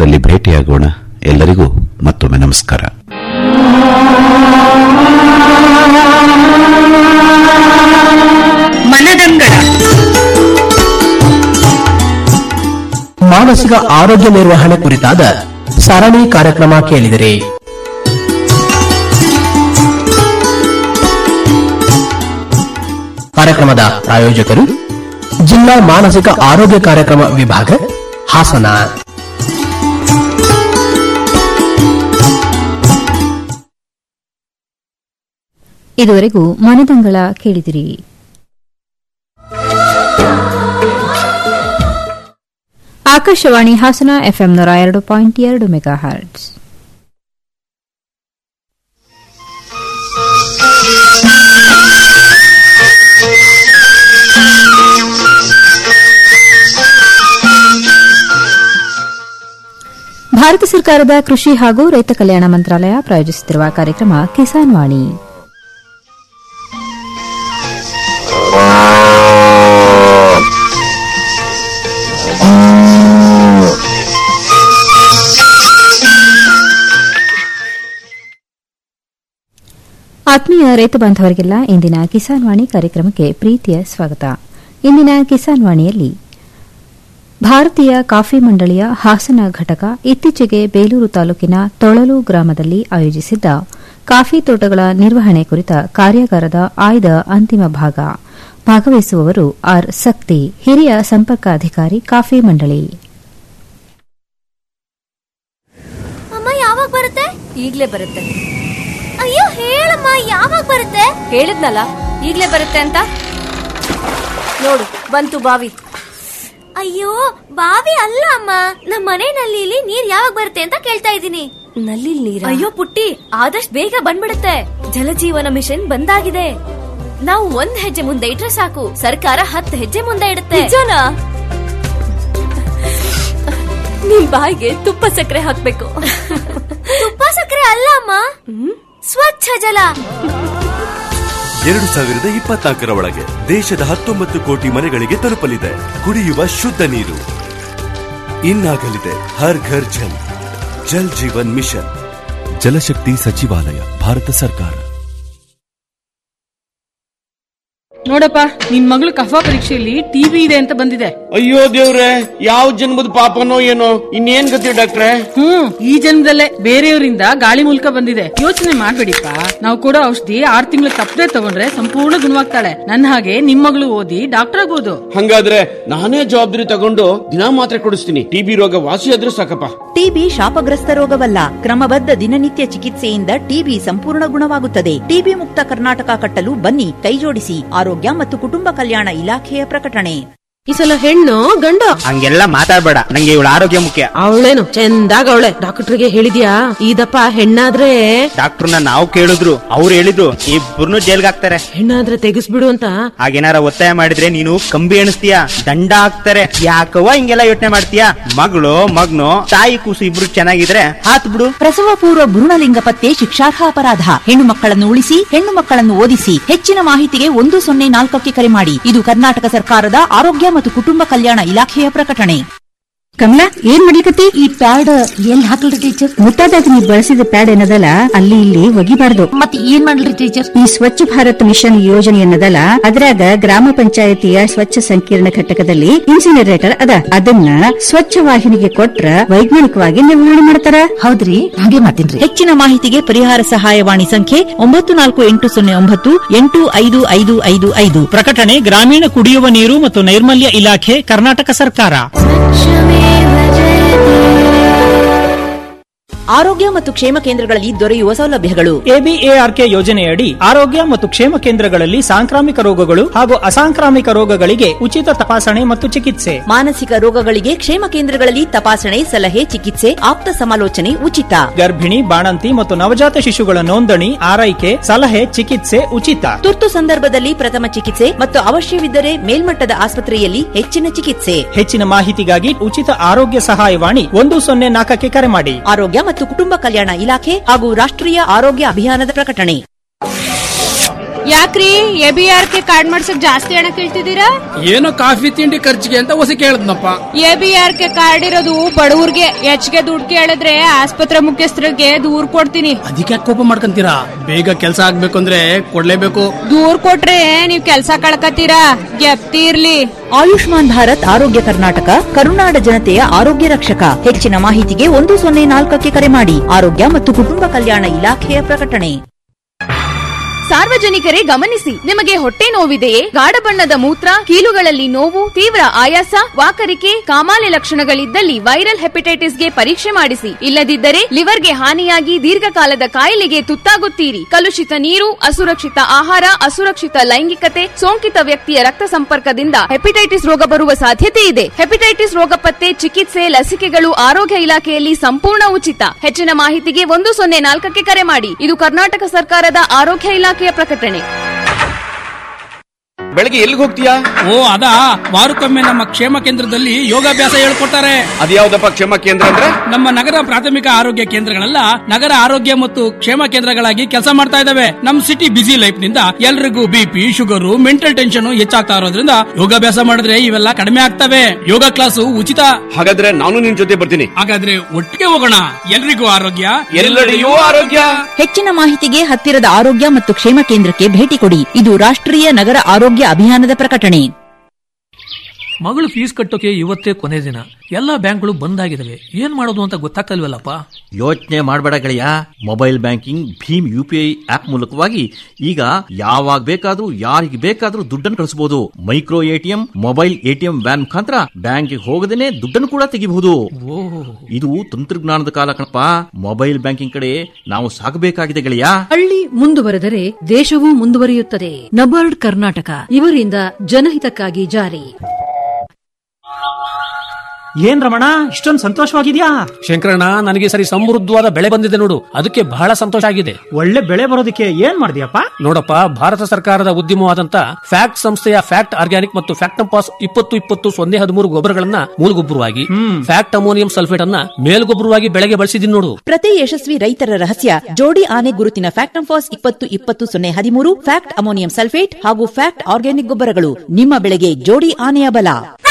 ಕಾರ್ಯಕ್ರಮದಲ್ಲಿ ಭೇಟಿಯಾಗೋಣ ಎಲ್ಲರಿಗೂ ಮತ್ತೊಮ್ಮೆ ನಮಸ್ಕಾರ ಮನದಂಗಳ ಮಾನಸಿಕ ಆರೋಗ್ಯ ನಿರ್ವಹಣೆ ಕುರಿತಾದ ಸರಣಿ ಕಾರ್ಯಕ್ರಮ ಕೇಳಿದಿರಿ ಕಾರ್ಯಕ್ರಮದ ಪ್ರಾಯೋಜಕರು ಜಿಲ್ಲಾ ಮಾನಸಿಕ ಆರೋಗ್ಯ ಕಾರ್ಯಕ್ರಮ ವಿಭಾಗ ಹಾಸನ ಇದುವರೆಗೂ ಮನದಂಗಳ ಕೇಳಿದಿರಿ ಆಕಾಶವಾಣಿ ಹಾಸನ ಎಫ್ಎಂ ನೂರ ಎರಡು ಪಾಯಿಂಟ್ ಎರಡು ಮೆಗಾ ಹರ್ಟ್ಸ್ ಭಾರತ ಸರ್ಕಾರದ ಕೃಷಿ ಹಾಗೂ ರೈತ ಕಲ್ಯಾಣ ಮಂತ್ರಾಲಯ ಪ್ರಾಯೋಜಿಸುತ್ತಿರುವ ಕಾರ್ಯಕ್ರಮ ಕಿಸಾನ್ ವಾಣಿ ಆತ್ಮೀಯ ರೈತ ಬಾಂಧವರಿಗೆಲ್ಲ ಇಂದಿನ ಕಿಸಾನ್ ವಾಣಿ ಕಾರ್ಯಕ್ರಮಕ್ಕೆ ಪ್ರೀತಿಯ ಸ್ವಾಗತ ಇಂದಿನ ಕಿಸಾನ್ ವಾಣಿಯಲ್ಲಿ ಭಾರತೀಯ ಕಾಫಿ ಮಂಡಳಿಯ ಹಾಸನ ಘಟಕ ಇತ್ತೀಚೆಗೆ ಬೇಲೂರು ತಾಲೂಕಿನ ತೊಳಲು ಗ್ರಾಮದಲ್ಲಿ ಆಯೋಜಿಸಿದ್ದ ಕಾಫಿ ತೋಟಗಳ ನಿರ್ವಹಣೆ ಕುರಿತ ಕಾರ್ಯಾಗಾರದ ಆಯ್ದ ಅಂತಿಮ ಭಾಗ ಭಾಗವಹಿಸುವವರು ಆರ್ ಸಕ್ತಿ ಹಿರಿಯ ಸಂಪರ್ಕ ಅಧಿಕಾರಿ ಕಾಫಿ ಮಂಡಳಿ ಅಮ್ಮ ಯಾವಾಗ ಬರುತ್ತೆ ಈಗ್ಲೇ ಬರುತ್ತೆ ಅಯ್ಯೋ ಹೇಳಮ್ಮ ಯಾವಾಗ ಬರುತ್ತೆ ಹೇಳಿದ್ನಲ್ಲ ಈಗ್ಲೇ ಬರುತ್ತೆ ಅಂತ ನೋಡು ಬಂತು ಬಾವಿ ಅಯ್ಯೋ ಬಾವಿ ಅಲ್ಲ ಅಮ್ಮ ನಮ್ಮ ಮನೆ ನಲ್ಲಿಲಿ ನೀರ್ ಯಾವಾಗ ಬರುತ್ತೆ ಅಂತ ಕೇಳ್ತಾ ಇದ್ದೀನಿ ನಲ್ಲಿ ನೀರ ಅಯ್ಯೋ ಪುಟ್ಟಿ ಆದಷ್ಟು ಬೇಗ ಬಂದ್ಬಿಡುತ್ತೆ ಜಲಜೀವನ ಮಿಷನ್ ಬಂದಾಗಿದೆ ನಾವು ಒಂದ್ ಹೆಜ್ಜೆ ಮುಂದೆ ಇಟ್ರೆ ಸಾಕು ಸರ್ಕಾರ ಹತ್ತು ಹೆಜ್ಜೆ ಮುಂದೆ ಇಡುತ್ತೆ ನಿಜನಾ ನಿಮ್ ಬಾಯಿಗೆ ತುಪ್ಪ ಸಕ್ಕರೆ ಹಾಕ್ಬೇಕು ತುಪ್ಪ ಸಕ್ಕರೆ ಅಲ್ಲ ಅಮ್ಮ ಸ್ವಚ್ಛ ಜಲ ಎರಡು ಸಾವಿರದ ಇಪ್ಪತ್ನಾಲ್ಕರ ಒಳಗೆ ದೇಶದ ಹತ್ತೊಂಬತ್ತು ಕೋಟಿ ಮನೆಗಳಿಗೆ ತಲುಪಲಿದೆ ಕುಡಿಯುವ ಶುದ್ಧ ನೀರು ಇನ್ನಾಗಲಿದೆ ಹರ್ ಘರ್ ಜಲ್ ಜಲ್ ಜೀವನ್ ಮಿಷನ್ ಜಲಶಕ್ತಿ ಸಚಿವಾಲಯ ಭಾರತ ಸರ್ಕಾರ ನೋಡಪ್ಪ ನಿನ್ ಮಗಳು ಕಫಾ ಪರೀಕ್ಷೆಯಲ್ಲಿ ಟಿವಿ ಇದೆ ಅಂತ ಬಂದಿದೆ ಅಯ್ಯೋ ದೇವ್ರೆ ಯಾವ ಜನ್ಮದ ಪಾಪನೋ ಏನೋ ಇನ್ನೇನ್ ಗತಿ ಡಾಕ್ಟ್ರೆ ಹ್ಮ್ ಈ ಜನ್ಮದಲ್ಲೇ ಬೇರೆಯವರಿಂದ ಗಾಳಿ ಮೂಲಕ ಬಂದಿದೆ ಯೋಚನೆ ಮಾಡ್ಬೇಡಿಪ್ಪ ನಾವು ಕೊಡೋ ಔಷಧಿ ಆರ್ ತಿಂಗಳು ತಪ್ಪದೆ ತಗೊಂಡ್ರೆ ಸಂಪೂರ್ಣ ಗುಣವಾಗ್ತಾಳೆ ನನ್ನ ಹಾಗೆ ನಿಮ್ ಮಗಳು ಓದಿ ಡಾಕ್ಟರ್ ಆಗ್ಬೋದು ಹಂಗಾದ್ರೆ ನಾನೇ ಜವಾಬ್ದಾರಿ ತಗೊಂಡು ದಿನಾ ಮಾತ್ರೆ ಕೊಡಿಸ್ತೀನಿ ಟಿಬಿ ರೋಗ ವಾಸಿ ಆದ್ರೂ ಸಾಕಪ್ಪ ಟಿಬಿ ಶಾಪಗ್ರಸ್ತ ರೋಗವಲ್ಲ ಕ್ರಮಬದ್ಧ ದಿನನಿತ್ಯ ಚಿಕಿತ್ಸೆಯಿಂದ ಟಿಬಿ ಸಂಪೂರ್ಣ ಗುಣವಾಗುತ್ತದೆ ಟಿಬಿ ಮುಕ್ತ ಕರ್ನಾಟಕ ಕಟ್ಟಲು ಬನ್ನಿ ಕೈಜೋಡಿಸಿ ಆರೋಗ್ಯ ಮತ್ತು ಕುಟುಂಬ ಕಲ್ಯಾಣ ಇಲಾಖೆಯ ಪ್ರಕಟಣೆ ಈ ಸಲ ಹೆಣ್ಣು ಗಂಡು ಹಂಗೆಲ್ಲ ಮಾತಾಡ್ಬೇಡ ನಂಗೆ ಇವಳ ಆರೋಗ್ಯ ಮುಖ್ಯ ಅವಳೇನು ಚಂದಾಗ ಅವಳೆ ಡಾಕ್ಟರ್ಗೆ ಹೇಳಿದ್ಯಾ ಇದಪ್ಪ ಹೆಣ್ಣಾದ್ರೆ ಡಾಕ್ಟರ್ನ ನಾವು ಕೇಳಿದ್ರು ಅವ್ರು ಹೇಳಿದ್ರು ಇಬ್ಬರನ್ನು ಜೈಲ್ಗೆ ಹಾಕ್ತಾರೆ ಹೆಣ್ಣಾದ್ರೆ ತೆಗಿಸ್ಬಿಡು ಅಂತ ಹಾಗೇನಾರ ಒತ್ತಾಯ ಮಾಡಿದ್ರೆ ನೀನು ಕಂಬಿ ಎಣಿಸ್ತೀಯ ದಂಡ ಹಾಕ್ತಾರೆ ಯಾಕವ್ವ ಹಿಂಗೆಲ್ಲ ಯೋಚನೆ ಮಾಡ್ತೀಯ ಮಗಳು ಮಗ್ನು ತಾಯಿ ಕೂಸು ಇಬ್ರು ಚೆನ್ನಾಗಿದ್ರೆ ಹಾತ್ ಬಿಡು ಪ್ರಸವ ಪೂರ್ವ ಭ್ರೂಣಲಿಂಗ ಪತ್ತೆ ಶಿಕ್ಷಾರ್ಹ ಅಪರಾಧ ಹೆಣ್ಣು ಮಕ್ಕಳನ್ನು ಉಳಿಸಿ ಹೆಣ್ಣು ಮಕ್ಕಳನ್ನು ಓದಿಸಿ ಹೆಚ್ಚಿನ ಮಾಹಿತಿಗೆ ಒಂದು ಸೊನ್ನೆ ನಾಲ್ಕಕ್ಕೆ ಕರೆ ಮಾಡಿ ಇದು ಕರ್ನಾಟಕ ಸರ್ಕಾರದ ಆರೋಗ್ಯ ಮತ್ತು ಕುಟುಂಬ ಕಲ್ಯಾಣ ಇಲಾಖೆಯ ಪ್ರಕಟಣೆ ಕಮಲಾ ಏನ್ ಮಾಡ್ಲಿಕತ್ತಿ ಈ ಪ್ಯಾಡ್ ಎಲ್ಲಿ ಹಾಕಲ್ರಿ ಟೀಚರ್ ಮುಟ್ಟಾದಾಗ ನೀವು ಬಳಸಿದ ಪ್ಯಾಡ್ ಏನದಲ್ಲ ಅಲ್ಲಿ ಇಲ್ಲಿ ಒಗಿಬಾರ್ದು ಮತ್ತೆ ಏನ್ ಮಾಡ್ಲಿ ಟೀಚರ್ ಈ ಸ್ವಚ್ಛ ಭಾರತ್ ಮಿಷನ್ ಯೋಜನೆ ಅನ್ನದಲ್ಲ ಅದ್ರಾಗ ಗ್ರಾಮ ಪಂಚಾಯತಿಯ ಸ್ವಚ್ಛ ಸಂಕೀರ್ಣ ಘಟಕದಲ್ಲಿ ಇನ್ಸಿನರೇಟರ್ ಅದ ಅದನ್ನ ಸ್ವಚ್ಛ ವಾಹಿನಿಗೆ ಕೊಟ್ರ ವೈಜ್ಞಾನಿಕವಾಗಿ ನಿರ್ವಹಣೆ ಮಾಡ್ತಾರ ಹೌದ್ರಿ ಹಾಗೆ ಮಾಡ್ತೀನಿ ಹೆಚ್ಚಿನ ಮಾಹಿತಿಗೆ ಪರಿಹಾರ ಸಹಾಯವಾಣಿ ಸಂಖ್ಯೆ ಒಂಬತ್ತು ನಾಲ್ಕು ಎಂಟು ಸೊನ್ನೆ ಒಂಬತ್ತು ಎಂಟು ಐದು ಐದು ಐದು ಐದು ಪ್ರಕಟಣೆ ಗ್ರಾಮೀಣ ಕುಡಿಯುವ ನೀರು ಮತ್ತು ನೈರ್ಮಲ್ಯ ಇಲಾಖೆ ಕರ್ನಾಟಕ ಸರ್ಕಾರ ಆರೋಗ್ಯ ಮತ್ತು ಕ್ಷೇಮ ಕೇಂದ್ರಗಳಲ್ಲಿ ದೊರೆಯುವ ಸೌಲಭ್ಯಗಳು ಎಬಿಎಆರ್ಕೆ ಯೋಜನೆಯಡಿ ಆರೋಗ್ಯ ಮತ್ತು ಕ್ಷೇಮ ಕೇಂದ್ರಗಳಲ್ಲಿ ಸಾಂಕ್ರಾಮಿಕ ರೋಗಗಳು ಹಾಗೂ ಅಸಾಂಕ್ರಾಮಿಕ ರೋಗಗಳಿಗೆ ಉಚಿತ ತಪಾಸಣೆ ಮತ್ತು ಚಿಕಿತ್ಸೆ ಮಾನಸಿಕ ರೋಗಗಳಿಗೆ ಕ್ಷೇಮ ಕೇಂದ್ರಗಳಲ್ಲಿ ತಪಾಸಣೆ ಸಲಹೆ ಚಿಕಿತ್ಸೆ ಆಪ್ತ ಸಮಾಲೋಚನೆ ಉಚಿತ ಗರ್ಭಿಣಿ ಬಾಣಂತಿ ಮತ್ತು ನವಜಾತ ಶಿಶುಗಳ ನೋಂದಣಿ ಆರೈಕೆ ಸಲಹೆ ಚಿಕಿತ್ಸೆ ಉಚಿತ ತುರ್ತು ಸಂದರ್ಭದಲ್ಲಿ ಪ್ರಥಮ ಚಿಕಿತ್ಸೆ ಮತ್ತು ಅವಶ್ಯವಿದ್ದರೆ ಮೇಲ್ಮಟ್ಟದ ಆಸ್ಪತ್ರೆಯಲ್ಲಿ ಹೆಚ್ಚಿನ ಚಿಕಿತ್ಸೆ ಹೆಚ್ಚಿನ ಮಾಹಿತಿಗಾಗಿ ಉಚಿತ ಆರೋಗ್ಯ ಸಹಾಯವಾಣಿ ಒಂದು ಸೊನ್ನೆ ನಾಲ್ಕಕ್ಕೆ ಕರೆ ಮಾಡಿ ಆರೋಗ್ಯ ಮತ್ತು ಕುಟುಂಬ ಕಲ್ಯಾಣ ಇಲಾಖೆ ಹಾಗೂ ರಾಷ್ಟ್ರೀಯ ಆರೋಗ್ಯ ಅಭಿಯಾನದ ಪ್ರಕಟಣೆ ಯಾಕ್ರಿ A B R K card ಮಾಡ್ಸಕ್ ಜಾಸ್ತಿ ಹಣ ಕೇಳ್ತಿದ್ದೀರಾ ಏನೋ ಕಾಫಿ ತಿಂಡಿ ಖರ್ಚಿಗೆ ಅಂತ ಹೊಸ ಕೇಳದ್ನಪ್ಪ A B R K card ಇರೋದು ಬಡವ್ರಿಗೆ ಹೆಚ್ಚಿಗೆ ದುಡ್ಡು ಕೇಳಿದ್ರೆ ಆಸ್ಪತ್ರೆ ಮುಖ್ಯಸ್ಥರಿಗೆ ದೂರ್ ಕೊಡ್ತೀನಿ ಅದಕ್ಕೆ ಕೋಪ ಮಾಡ್ಕೊಂತೀರಾ ಬೇಗ ಕೆಲಸ ಆಗ್ಬೇಕು ಅಂದ್ರೆ ಕೊಡ್ಲೇಬೇಕು ದೂರ್ ಕೊಟ್ರೆ ನೀವ್ ಕೆಲ್ಸ ಕಳ್ಕತ್ತೀರಾ ಗೆಪ್ತಿ ಇರ್ಲಿ ಆಯುಷ್ಮಾನ್ ಭಾರತ್ ಆರೋಗ್ಯ ಕರ್ನಾಟಕ ಕರುನಾಡ ಜನತೆಯ ಆರೋಗ್ಯ ರಕ್ಷಕ ಹೆಚ್ಚಿನ ಮಾಹಿತಿಗೆ ಒಂದು ಸೊನ್ನೆ ನಾಲ್ಕಕ್ಕೆ ಕರೆ ಮಾಡಿ ಆರೋಗ್ಯ ಮತ್ತು ಕುಟುಂಬ ಕಲ್ಯಾಣ ಇಲಾಖೆಯ ಪ್ರಕಟಣೆ ಸಾರ್ವಜನಿಕರೇ ಗಮನಿಸಿ ನಿಮಗೆ ಹೊಟ್ಟೆ ನೋವಿದೆಯೇ ಗಾಢ ಬಣ್ಣದ ಮೂತ್ರ ಕೀಲುಗಳಲ್ಲಿ ನೋವು ತೀವ್ರ ಆಯಾಸ ವಾಕರಿಕೆ ಕಾಮಾಲೆ ಲಕ್ಷಣಗಳಿದ್ದಲ್ಲಿ ವೈರಲ್ ಹೆಪಟೈಟಿಸ್ಗೆ ಪರೀಕ್ಷೆ ಮಾಡಿಸಿ ಇಲ್ಲದಿದ್ದರೆ ಲಿವರ್ಗೆ ಹಾನಿಯಾಗಿ ದೀರ್ಘಕಾಲದ ಕಾಯಿಲೆಗೆ ತುತ್ತಾಗುತ್ತೀರಿ ಕಲುಷಿತ ನೀರು ಅಸುರಕ್ಷಿತ ಆಹಾರ ಅಸುರಕ್ಷಿತ ಲೈಂಗಿಕತೆ ಸೋಂಕಿತ ವ್ಯಕ್ತಿಯ ರಕ್ತ ಸಂಪರ್ಕದಿಂದ ಹೆಪಟೈಟಿಸ್ ರೋಗ ಬರುವ ಸಾಧ್ಯತೆ ಇದೆ ಹೆಪಟೈಟಿಸ್ ರೋಗ ಪತ್ತೆ ಚಿಕಿತ್ಸೆ ಲಸಿಕೆಗಳು ಆರೋಗ್ಯ ಇಲಾಖೆಯಲ್ಲಿ ಸಂಪೂರ್ಣ ಉಚಿತ ಹೆಚ್ಚಿನ ಮಾಹಿತಿಗೆ ಒಂದು ಸೊನ್ನೆ ನಾಲ್ಕಕ್ಕೆ ಕರೆ ಮಾಡಿ ಇದು ಕರ್ನಾಟಕ ಸರ್ಕಾರದ ಆರೋಗ್ಯ ಇಲಾಖೆಯ ಪ್ರಕಟಣೆ ಬೆಳಗ್ಗೆ ಎಲ್ಲಿಗೆ ಹೋಗ್ತೀಯಾ ಓ ಅದಾ ವಾರಕ್ಕೊಮ್ಮೆ ನಮ್ಮ ಕ್ಷೇಮ ಕೇಂದ್ರದಲ್ಲಿ ಯೋಗಾಭ್ಯಾಸ ಹೇಳ್ಕೊಡ್ತಾರೆ ಅದ್ಯಾವ್ದಪ್ಪ ಕ್ಷೇಮ ಕೇಂದ್ರ ಅಂದ್ರೆ ನಮ್ಮ ನಗರ ಪ್ರಾಥಮಿಕ ಆರೋಗ್ಯ ಕೇಂದ್ರಗಳೆಲ್ಲ ನಗರ ಆರೋಗ್ಯ ಮತ್ತು ಕ್ಷೇಮ ಕೇಂದ್ರಗಳಾಗಿ ಕೆಲಸ ಮಾಡ್ತಾ ಇದಾವೆ ನಮ್ ಸಿಟಿ ಬಿಸಿ ಲೈಫ್ ನಿಂದ ಎಲ್ರಿಗೂ ಬಿಪಿ ಶುಗರ್ ಮೆಂಟಲ್ ಟೆನ್ಷನ್ ಹೆಚ್ಚಾಗ್ತಾ ಇರೋದ್ರಿಂದ ಯೋಗಾಭ್ಯಾಸ ಮಾಡಿದ್ರೆ ಇವೆಲ್ಲ ಕಡಿಮೆ ಆಗ್ತವೆ ಯೋಗ ಕ್ಲಾಸು ಉಚಿತ ಹಾಗಾದ್ರೆ ನಾನು ನಿನ್ ಜೊತೆ ಬರ್ತೀನಿ ಹಾಗಾದ್ರೆ ಒಟ್ಟಿಗೆ ಹೋಗೋಣ ಎಲ್ರಿಗೂ ಆರೋಗ್ಯ ಎಲ್ಲೆಡೆಯೂ ಆರೋಗ್ಯ ಹೆಚ್ಚಿನ ಮಾಹಿತಿಗೆ ಹತ್ತಿರದ ಆರೋಗ್ಯ ಮತ್ತು ಕ್ಷೇಮ ಕೇಂದ್ರಕ್ಕೆ ಭೇಟಿ ಕೊಡಿ ಇದು ರಾಷ್ಟ್ರೀಯ ನಗರ ಆರೋಗ್ಯ ಅಭಿಯಾನದ ಪ್ರಕಟಣೆ ಮಗಳು ಫೀಸ್ ಕಟ್ಟೋಕೆ ಇವತ್ತೇ ಕೊನೆ ದಿನ ಎಲ್ಲಾ ಬ್ಯಾಂಕ್ಗಳು ಬಂದ್ ಆಗಿದಾವೆ ಏನ್ ಮಾಡೋದು ಅಂತ ಗೊತ್ತಾಗ್ತಲ್ವಲ್ಲಪ್ಪ ಯೋಚನೆ ಮಾಡಬೇಡ ಗೆಳೆಯ ಮೊಬೈಲ್ ಬ್ಯಾಂಕಿಂಗ್ ಭೀಮ್ ಯು ಪಿ ಐ ಆಪ್ ಮೂಲಕವಾಗಿ ಈಗ ಯಾವಾಗ ಬೇಕಾದ್ರೂ ಯಾರಿಗೆ ಬೇಕಾದ್ರೂ ದುಡ್ಡನ್ನು ಕಳಿಸಬಹುದು micro ATM mobile ATM van ಮುಖಾಂತರ ಬ್ಯಾಂಕ್ಗೆ ಹೋಗದೇನೆ ದುಡ್ಡನ್ನು ಕೂಡ ತೆಗಿಬಹುದು ಇದು ತಂತ್ರಜ್ಞಾನದ ಕಾಲ ಕಣಪ್ಪ ಮೊಬೈಲ್ ಬ್ಯಾಂಕಿಂಗ್ ಕಡೆ ನಾವು ಸಾಗಬೇಕಾಗಿದೆ ಗೆಳೆಯ ಹಳ್ಳಿ ಮುಂದುವರೆದರೆ ದೇಶವೂ ಮುಂದುವರಿಯುತ್ತದೆ ನಬಾರ್ಡ್ ಕರ್ನಾಟಕ ಇವರಿಂದ ಜನಹಿತಕ್ಕಾಗಿ ಜಾರಿ ಏನ್ ರಮಣ ಇಷ್ಟೊಂದು ಸಂತೋಷವಾಗಿದ್ಯಾ ಶಂಕರಣ್ಣ ನನಗೆ ಸರಿ ಸಮೃದ್ಧವಾದ ಬೆಳೆ ಬಂದಿದೆ ನೋಡು ಅದಕ್ಕೆ ಬಹಳ ಸಂತೋಷ ಆಗಿದೆ ಒಳ್ಳೆ ಬೆಳೆ ಬರೋದಕ್ಕೆ ಏನ್ ಮಾಡಿದ್ಯಪ್ಪ ನೋಡಪ್ಪ ಭಾರತ ಸರ್ಕಾರದ ಉದ್ಯಮವಾದಂತ ಫ್ಯಾಕ್ಟ್ ಸಂಸ್ಥೆಯ ಫ್ಯಾಕ್ಟ್ ಆರ್ಗ್ಯಾನಿಕ್ ಮತ್ತು ಫ್ಯಾಕ್ಟಂಪಾಸ್ ಇಪ್ಪತ್ತು ಇಪ್ಪತ್ತು ಸೊನ್ನೆ ಹದಿಮೂರು ಗೊಬ್ಬರಗಳನ್ನ ಮೂಲಗೊಬ್ಬರವಾಗಿ ಫ್ಯಾಕ್ಟ್ ಅಮೋನಿಯಂ ಸಲ್ಫೇಟ್ ಅನ್ನ ಮೇಲ್ಗೊಬ್ಬರವಾಗಿ ಬೆಳೆಗೆ ಬಳಸಿದೀನಿ ನೋಡು ಪ್ರತಿ ಯಶಸ್ವಿ ರೈತರ ರಹಸ್ಯ ಜೋಡಿ ಆನೆ ಗುರುತಿನ ಫ್ಯಾಕ್ಟಂಫಾಸ್ ಇಪ್ಪತ್ತು ಇಪ್ಪತ್ತು ಸೊನ್ನೆ ಹದಿಮೂರು ಫ್ಯಾಕ್ಟ್ ಅಮೋನಿಯಂ ಸಲ್ಫೇಟ್ ಹಾಗೂ ಫ್ಯಾಕ್ಟ್ ಆರ್ಗ್ಯಾನಿಕ್ ಗೊಬ್ಬರಗಳು ನಿಮ್ಮ ಬೆಳೆಗೆ ಜೋಡಿ ಆನೆಯ ಬಲ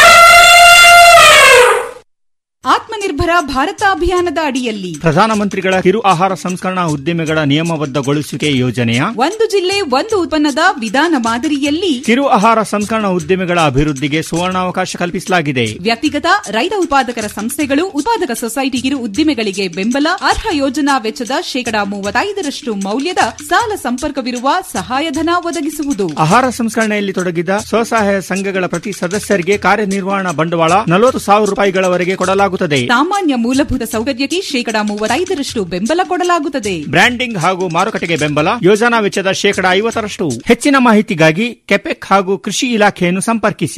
ಆತ್ಮನಿರ್ಭರ ಭಾರತ ಅಭಿಯಾನದ ಅಡಿಯಲ್ಲಿ ಪ್ರಧಾನಮಂತ್ರಿಗಳ ಕಿರು ಆಹಾರ ಸಂಸ್ಕರಣಾ ಉದ್ದಿಮೆಗಳ ನಿಯಮಬದ್ಧಗೊಳಿಸುವಿಕೆ ಯೋಜನೆಯ ಒಂದು ಜಿಲ್ಲೆ ಒಂದು ಉತ್ಪನ್ನದ ವಿಧಾನ ಮಾದರಿಯಲ್ಲಿ ಕಿರು ಆಹಾರ ಸಂಸ್ಕರಣಾ ಉದ್ದಿಮೆಗಳ ಅಭಿವೃದ್ಧಿಗೆ ಸುವರ್ಣಾವಕಾಶ ಕಲ್ಪಿಸಲಾಗಿದೆ ವ್ಯಕ್ತಿಗತ ರೈತ ಉತ್ಪಾದಕರ ಸಂಸ್ಥೆಗಳು ಉತ್ಪಾದಕ ಸೊಸೈಟಿ ಕಿರು ಉದ್ದಿಮೆಗಳಿಗೆ ಬೆಂಬಲ ಅರ್ಹ ಯೋಜನಾ ವೆಚ್ಚದ ಶೇಕಡಾ ಮೂವತ್ತೈದರಷ್ಟು ಮೌಲ್ಯದ ಸಾಲ ಸಂಪರ್ಕವಿರುವ ಸಹಾಯಧನ ಒದಗಿಸುವುದು ಆಹಾರ ಸಂಸ್ಕರಣೆಯಲ್ಲಿ ತೊಡಗಿದ ಸ್ವಸಹಾಯ ಸಂಘಗಳ ಪ್ರತಿ ಸದಸ್ಯರಿಗೆ ಕಾರ್ಯನಿರ್ವಹಣಾ ಬಂಡವಾಳ ನಲವತ್ತು ಸಾವಿರ ರೂಪಾಯಿಗಳವರೆಗೆ ಕೊಡಲಾಗುತ್ತದೆ ಸಾಮಾನ್ಯ ಮೂಲಭೂತ ಸೌಕರ್ಯಕ್ಕೆ ಶೇಕಡಾ ಮೂವತ್ತೈದರಷ್ಟು ಬೆಂಬಲ ಕೊಡಲಾಗುತ್ತದೆ ಬ್ರ್ಯಾಂಡಿಂಗ್ ಹಾಗೂ ಮಾರುಕಟ್ಟೆಗೆ ಬೆಂಬಲ ಯೋಜನಾ ವೆಚ್ಚದ ಶೇಕಡಾ ಐವತ್ತರಷ್ಟು ಹೆಚ್ಚಿನ ಮಾಹಿತಿಗಾಗಿ ಕೆಪೆಕ್ ಹಾಗೂ ಕೃಷಿ ಇಲಾಖೆಯನ್ನು ಸಂಪರ್ಕಿಸಿ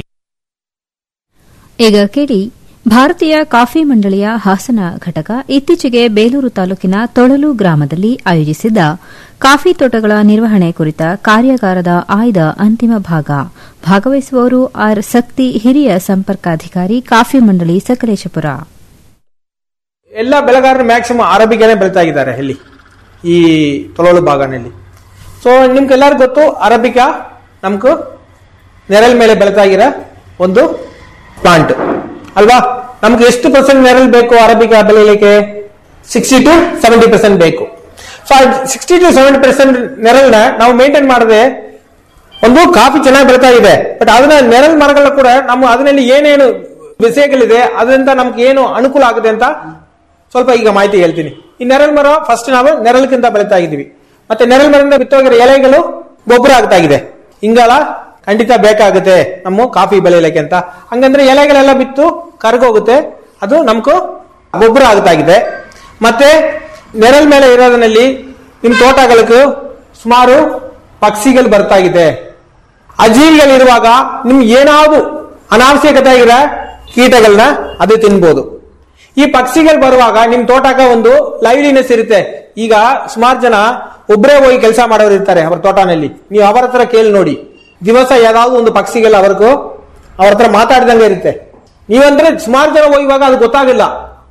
ಈಗ ಕೇಳಿ ಭಾರತೀಯ ಕಾಫಿ ಮಂಡಳಿಯ ಹಾಸನ ಘಟಕ ಇತ್ತೀಚೆಗೆ ಬೇಲೂರು ತಾಲೂಕಿನ ತೊಳಲು ಗ್ರಾಮದಲ್ಲಿ ಆಯೋಜಿಸಿದ್ದ ಕಾಫಿ ತೋಟಗಳ ನಿರ್ವಹಣೆ ಕುರಿತ ಕಾರ್ಯಾಗಾರದ ಆಯ್ದ ಅಂತಿಮ ಭಾಗ ಭಾಗವಹಿಸುವವರು ಆರ್ ಸಕ್ತಿ ಹಿರಿಯ ಸಂಪರ್ಕಾಧಿಕಾರಿ ಕಾಫಿ ಮಂಡಳಿ ಸಕಲೇಶಪುರ ಎಲ್ಲ ಬೆಳೆಗಾರರು ಮ್ಯಾಕ್ಸಿಮಮ್ ಅರಬಿಗೆನೆ ಬೆಳಿತಾ ಇದ್ದಾರೆ ಇಲ್ಲಿ ಈ ತೊಳಲು ಭಾಗನಲ್ಲಿ ಸೊ ನಿಮ್ಗೆಲ್ಲರಿಗೂ ಗೊತ್ತು ಅರಬಿಕಾ ನಮ್ಗೆ ನೆರಳ ಮೇಲೆ ಬೆಳಿತಾ ಇರೋ ಒಂದು ಪ್ಲಾಂಟ್ ಅಲ್ವಾ ನಮ್ಗೆ ಎಷ್ಟು ಪರ್ಸೆಂಟ್ ನೆರಳು ಬೇಕು ಅರಬಿಕಾ ಬೆಳೆಯಲಿಕ್ಕೆ ಸಿಕ್ಸ್ಟಿ ಟು ಸೆವೆಂಟಿ ಪರ್ಸೆಂಟ್ ಬೇಕು so sixty to seventy percent ನೆರಳನ್ನ ನಾವು ಮೇಂಟೈನ್ ಮಾಡದೆ ಒಂದು ಕಾಫಿ ಚೆನ್ನಾಗಿ ಬೆಳಿತಾ ಇದೆ ಬಟ್ ಅದನ್ನ ನೆರಳು ಮರಗಳ ಕೂಡ ನಮ್ಮ ಅದರಲ್ಲಿ ಏನೇನು ವಿಷಯಗಳಿದೆ ಅದರಿಂದ ನಮ್ಗೆ ಏನು ಅನುಕೂಲ ಆಗುತ್ತೆ ಅಂತ ಸ್ವಲ್ಪ ಈಗ ಮಾಹಿತಿ ಹೇಳ್ತೀನಿ ಈ ನೆರಳು ಮರ ಫಸ್ಟ್ ನಾವು ನೆರಳಕ್ಕಿಂತ ಬೆಳಿತಾ ಇದೀವಿ ಮತ್ತೆ ನೆರಳು ಮರದಿಂದ ಬಿತ್ತೋಗಿರೋ ಎಲೆಗಳು ಗೊಬ್ಬರ ಆಗ್ತಾ ಇದೆ ಇಂಗಾಲ ಖಂಡಿತ ಬೇಕಾಗುತ್ತೆ ನಮ್ಮ ಕಾಫಿ ಬೆಳೆಯಲಿಕ್ಕೆ ಅಂತ ಹಂಗಂದ್ರೆ ಎಲೆಗಳೆಲ್ಲ ಬಿತ್ತು ಕರ್ಗೋಗುತ್ತೆ ಅದು ನಮ್ಗೂ ಗೊಬ್ಬರ ಆಗ್ತಾ ಇದೆ ಮತ್ತೆ ನೆರಳ ಮೇಲೆ ಇರೋದ್ರಲ್ಲಿ ನಿಮ್ ತೋಟಗಳಿಗೂ ಸುಮಾರು ಪಕ್ಷಿಗಳು ಬರ್ತಾ ಇದೆ ಅಜೀವಿಗಳಿರುವಾಗ ನಿಮ್ಗೆ ಏನಾದ್ರು ಅನಾವಶ್ಯಕತೆ ಆಗಿರೋ ಕೀಟಗಳನ್ನ ಅದು ತಿನ್ಬೋದು ಈ ಪಕ್ಷಿಗಳು ಬರುವಾಗ ನಿಮ್ ತೋಟಕ್ಕೆ ಒಂದು ಲೈವ್ಲಿನೆಸ್ ಇರುತ್ತೆ ಈಗ ಸುಮಾರು ಜನ ಒಬ್ಬರೇ ಹೋಗಿ ಕೆಲಸ ಮಾಡೋರು ಇರ್ತಾರೆ ಅವ್ರ ತೋಟನಲ್ಲಿ ನೀವು ಅವರ ಹತ್ರ ಕೇಳಿ ನೋಡಿ ದಿವಸ ಯಾವ್ದಾದ್ರು ಒಂದು ಪಕ್ಷಿಗಳು ಅವ್ರಿಗೂ ಅವ್ರ ಹತ್ರ ಮಾತಾಡಿದಂಗೆ ಇರುತ್ತೆ ನೀವಂದ್ರೆ ಸುಮಾರು ಜನ ಹೋಗುವಾಗ ಅದು ಗೊತ್ತಾಗಿಲ್ಲ